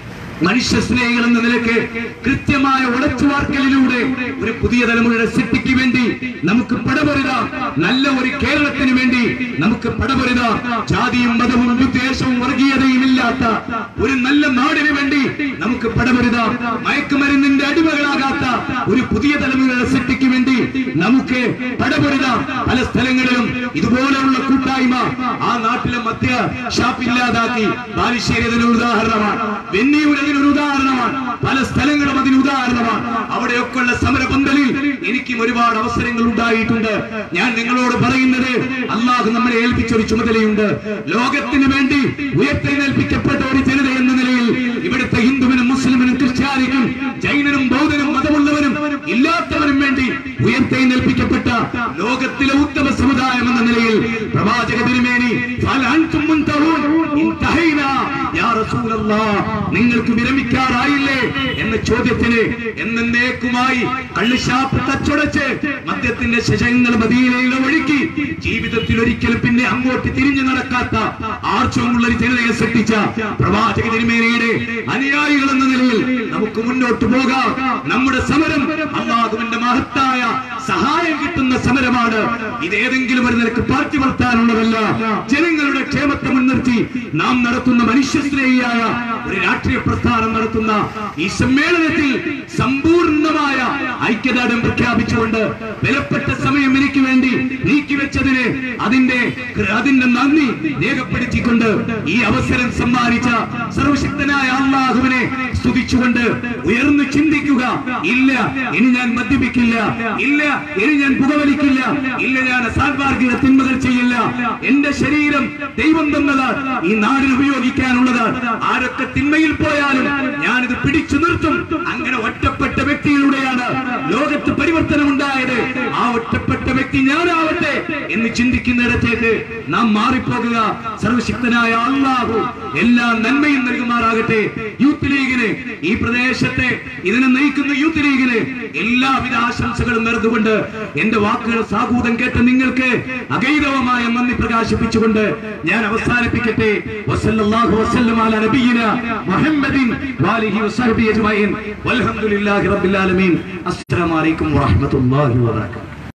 മനുഷ്യ സ്നേഹികൾ എന്ന നിലയ്ക്ക് കൃത്യമായ ഉടച്ചുവാർക്കലിലൂടെ ഒരു പുതിയ തലമുറയുടെ സൃഷ്ടിക്ക് വേണ്ടി നമുക്ക് പടപൊരുതാം നല്ല ഒരു കേരളത്തിന് വേണ്ടി നമുക്ക് പടപൊരുതാം ജാതിയും മതവും വിദ്വേഷവും വർഗീയതയും ഇല്ലാത്ത ഒരു നല്ല നാടിന് വേണ്ടി നമുക്ക് പടപൊരുതാം മയക്കുമരുന്നിന്റെ അടിമകളാകാത്ത ഒരു പുതിയ തലമുറയുടെ സൃഷ്ടിക്ക് വേണ്ടി നമുക്ക് പടപൊരുതാം പല സ്ഥലങ്ങളിലും ഇതുപോലെയുള്ള കൂട്ടായ്മ ആ നാട്ടിലെ മദ്യ ഷാപ്പ് ഇല്ലാതാക്കി ബാലുശ്ശേരി അതിനൊരു ഉദാഹരണമാണ് വെന്നിയൂർ അതിനൊരു ഉദാഹരണമാണ് പല സ്ഥലങ്ങളും അതിന് ഉദാഹരണമാണ് അവിടെയൊക്കെ ഉള്ള സമരപന്തലിൽ എനിക്കും ഒരുപാട് അവസരങ്ങൾ ഉണ്ടായിട്ടുണ്ട് ഞാൻ നിങ്ങളോട് പറയുന്നത് അള്ളാഹു നമ്മളെ ഏൽപ്പിച്ച ഒരു ചുമതലയുണ്ട് ലോകത്തിന് വേണ്ടി ഉയർത്തെഴുന്നേൽപ്പിക്കപ്പെട്ട ഒരു ജനത എന്ന നിലയിൽ ഇവിടുത്തെ ഹിന്ദുവിനും മുസ്ലിമിനും ക്രിസ്ത്യാനിക്കും ജൈനനും ബൗദ്ധനും മതമുള്ളവനും ഇല്ലാത്തവനും വേണ്ടി ഉയർത്തെഴുന്നേൽപ്പിക്കപ്പെട്ട ലോകത്തിലെ ഉത്തമ സമുദായം എന്ന നിലയിൽ പ്രവാചക തിരുമേനി "ഫൽ അൻതും മുൻതഹൂൻ? ഇൻതഹൈന യാ റസൂലല്ലാഹ്." നിങ്ങൾക്ക് വിരമിക്കാറായില്ലേ എന്ന ചോദ്യത്തിന് എന്നേക്കുമായി കള്ളുഷാപ്പ് തച്ചുടച്ച് മദ്യത്തിന്റെ ശശങ്ങൾ മദീനയിലെ ഒഴുക്കി ജീവിതത്തിൽ ഒരിക്കലും പിന്നെ അങ്ങോട്ട് തിരിഞ്ഞു നടക്കാത്ത ആർച്ചവുമുള്ള ഒരു ജനതയെ സൃഷ്ടിച്ച പ്രവാചക തിരുമേനയുടെ അനുയായികൾ എന്ന നിലയിൽ നമുക്ക് മുന്നോട്ട് പോകാം നമ്മുടെ സമരം അള്ളാഹുവിന്റെ മഹത്തായ സഹായം കിട്ടുന്ന സമരമാണ് ഇത് ഏതെങ്കിലും ഒരു നിലക്ക് പാർട്ടി വർത്താനുള്ളതല്ല ജനങ്ങളുടെ ക്ഷേമത്തെ മുൻനിർത്തി നാം നടത്തുന്ന മനുഷ്യസ്നേഹിയായ ഒരു രാഷ്ട്രീയ പ്രസ്ഥാനം നടത്തുന്ന ഈ സമ്മേളനത്തിൽ സമ്പൂർണമായ ഐക്യദാർഢ്യം പ്രഖ്യാപിച്ചുകൊണ്ട് വിലപ്പെട്ട സമയം എനിക്ക് വേണ്ടി നീക്കിവെച്ചതിന് അതിന്റെ അതിന്റെ നന്ദി രേഖപ്പെടുത്തിക്കൊണ്ട് ഈ അവസരം സമ്മാനിച്ച സർവശക്തനായ അള്ളാഹുവിനെ സ്തുതിച്ചുകൊണ്ട് ഉയർന്നു ചിന്തിക്കുക ഇല്ല ഇനി ഞാൻ മദ്യപിക്കില്ല ഇല്ല ഇനി ഞാൻ പുകവലിക്കില്ല ഇല്ല ഞാൻ അസാൻമാർഗിക തിന്മകൾ ചെയ്യില്ല എന്റെ ശരീരം ദൈവം തന്നതാണ് ഈ നാടിന് ഉപയോഗിക്കാനുള്ളതാണ് ആരൊക്കെ തിന്മയിൽ പോയാലും ഞാനിത് പിടിച്ചു നിർത്തും അങ്ങനെ ഒറ്റപ്പെട്ട വ്യക്തിയിലൂടെയാണ് ലോകത്ത് പരിവർത്തനം ഉണ്ടായത് ആ ഒറ്റപ്പെട്ട വ്യക്തി ഞാനാവട്ടെ എന്ന് ചിന്തിക്കുന്നിടത്തേക്ക് നാം മാറിപ്പോകുക സർവശക്തനായ അള്ളാഹു എല്ലാ നന്മയും നൽകുമാറാകട്ടെ യൂത്ത് ലീഗിന് ഈ പ്രദേശത്തെ ഇതിനെ നയിക്കുന്ന യൂത്ത് ലീഗിന് എല്ലാവിധ ആശംസകളും നേർന്നുകൊണ്ട് എന്റെ വാക്കുകൾ സാഹൂതം കേട്ട നിങ്ങൾക്ക് അഗൈരവമായ നന്ദി പ്രകാശിപ്പിച്ചുകൊണ്ട് ഞാൻ അവസാനിപ്പിക്കട്ടെ വസല്ലല്ലാഹു വസല്ലം അലാ നബിയിന മുഹമ്മദിൻ വാലിഹി വസഹബി അജ്മഈൻ വൽഹംദുലില്ലാഹി റബ്ബിൽ ആലമീൻ അസ്സലാമു അലൈക്കും വറഹ്മത്തുള്ളാഹി വബറകാതുഹു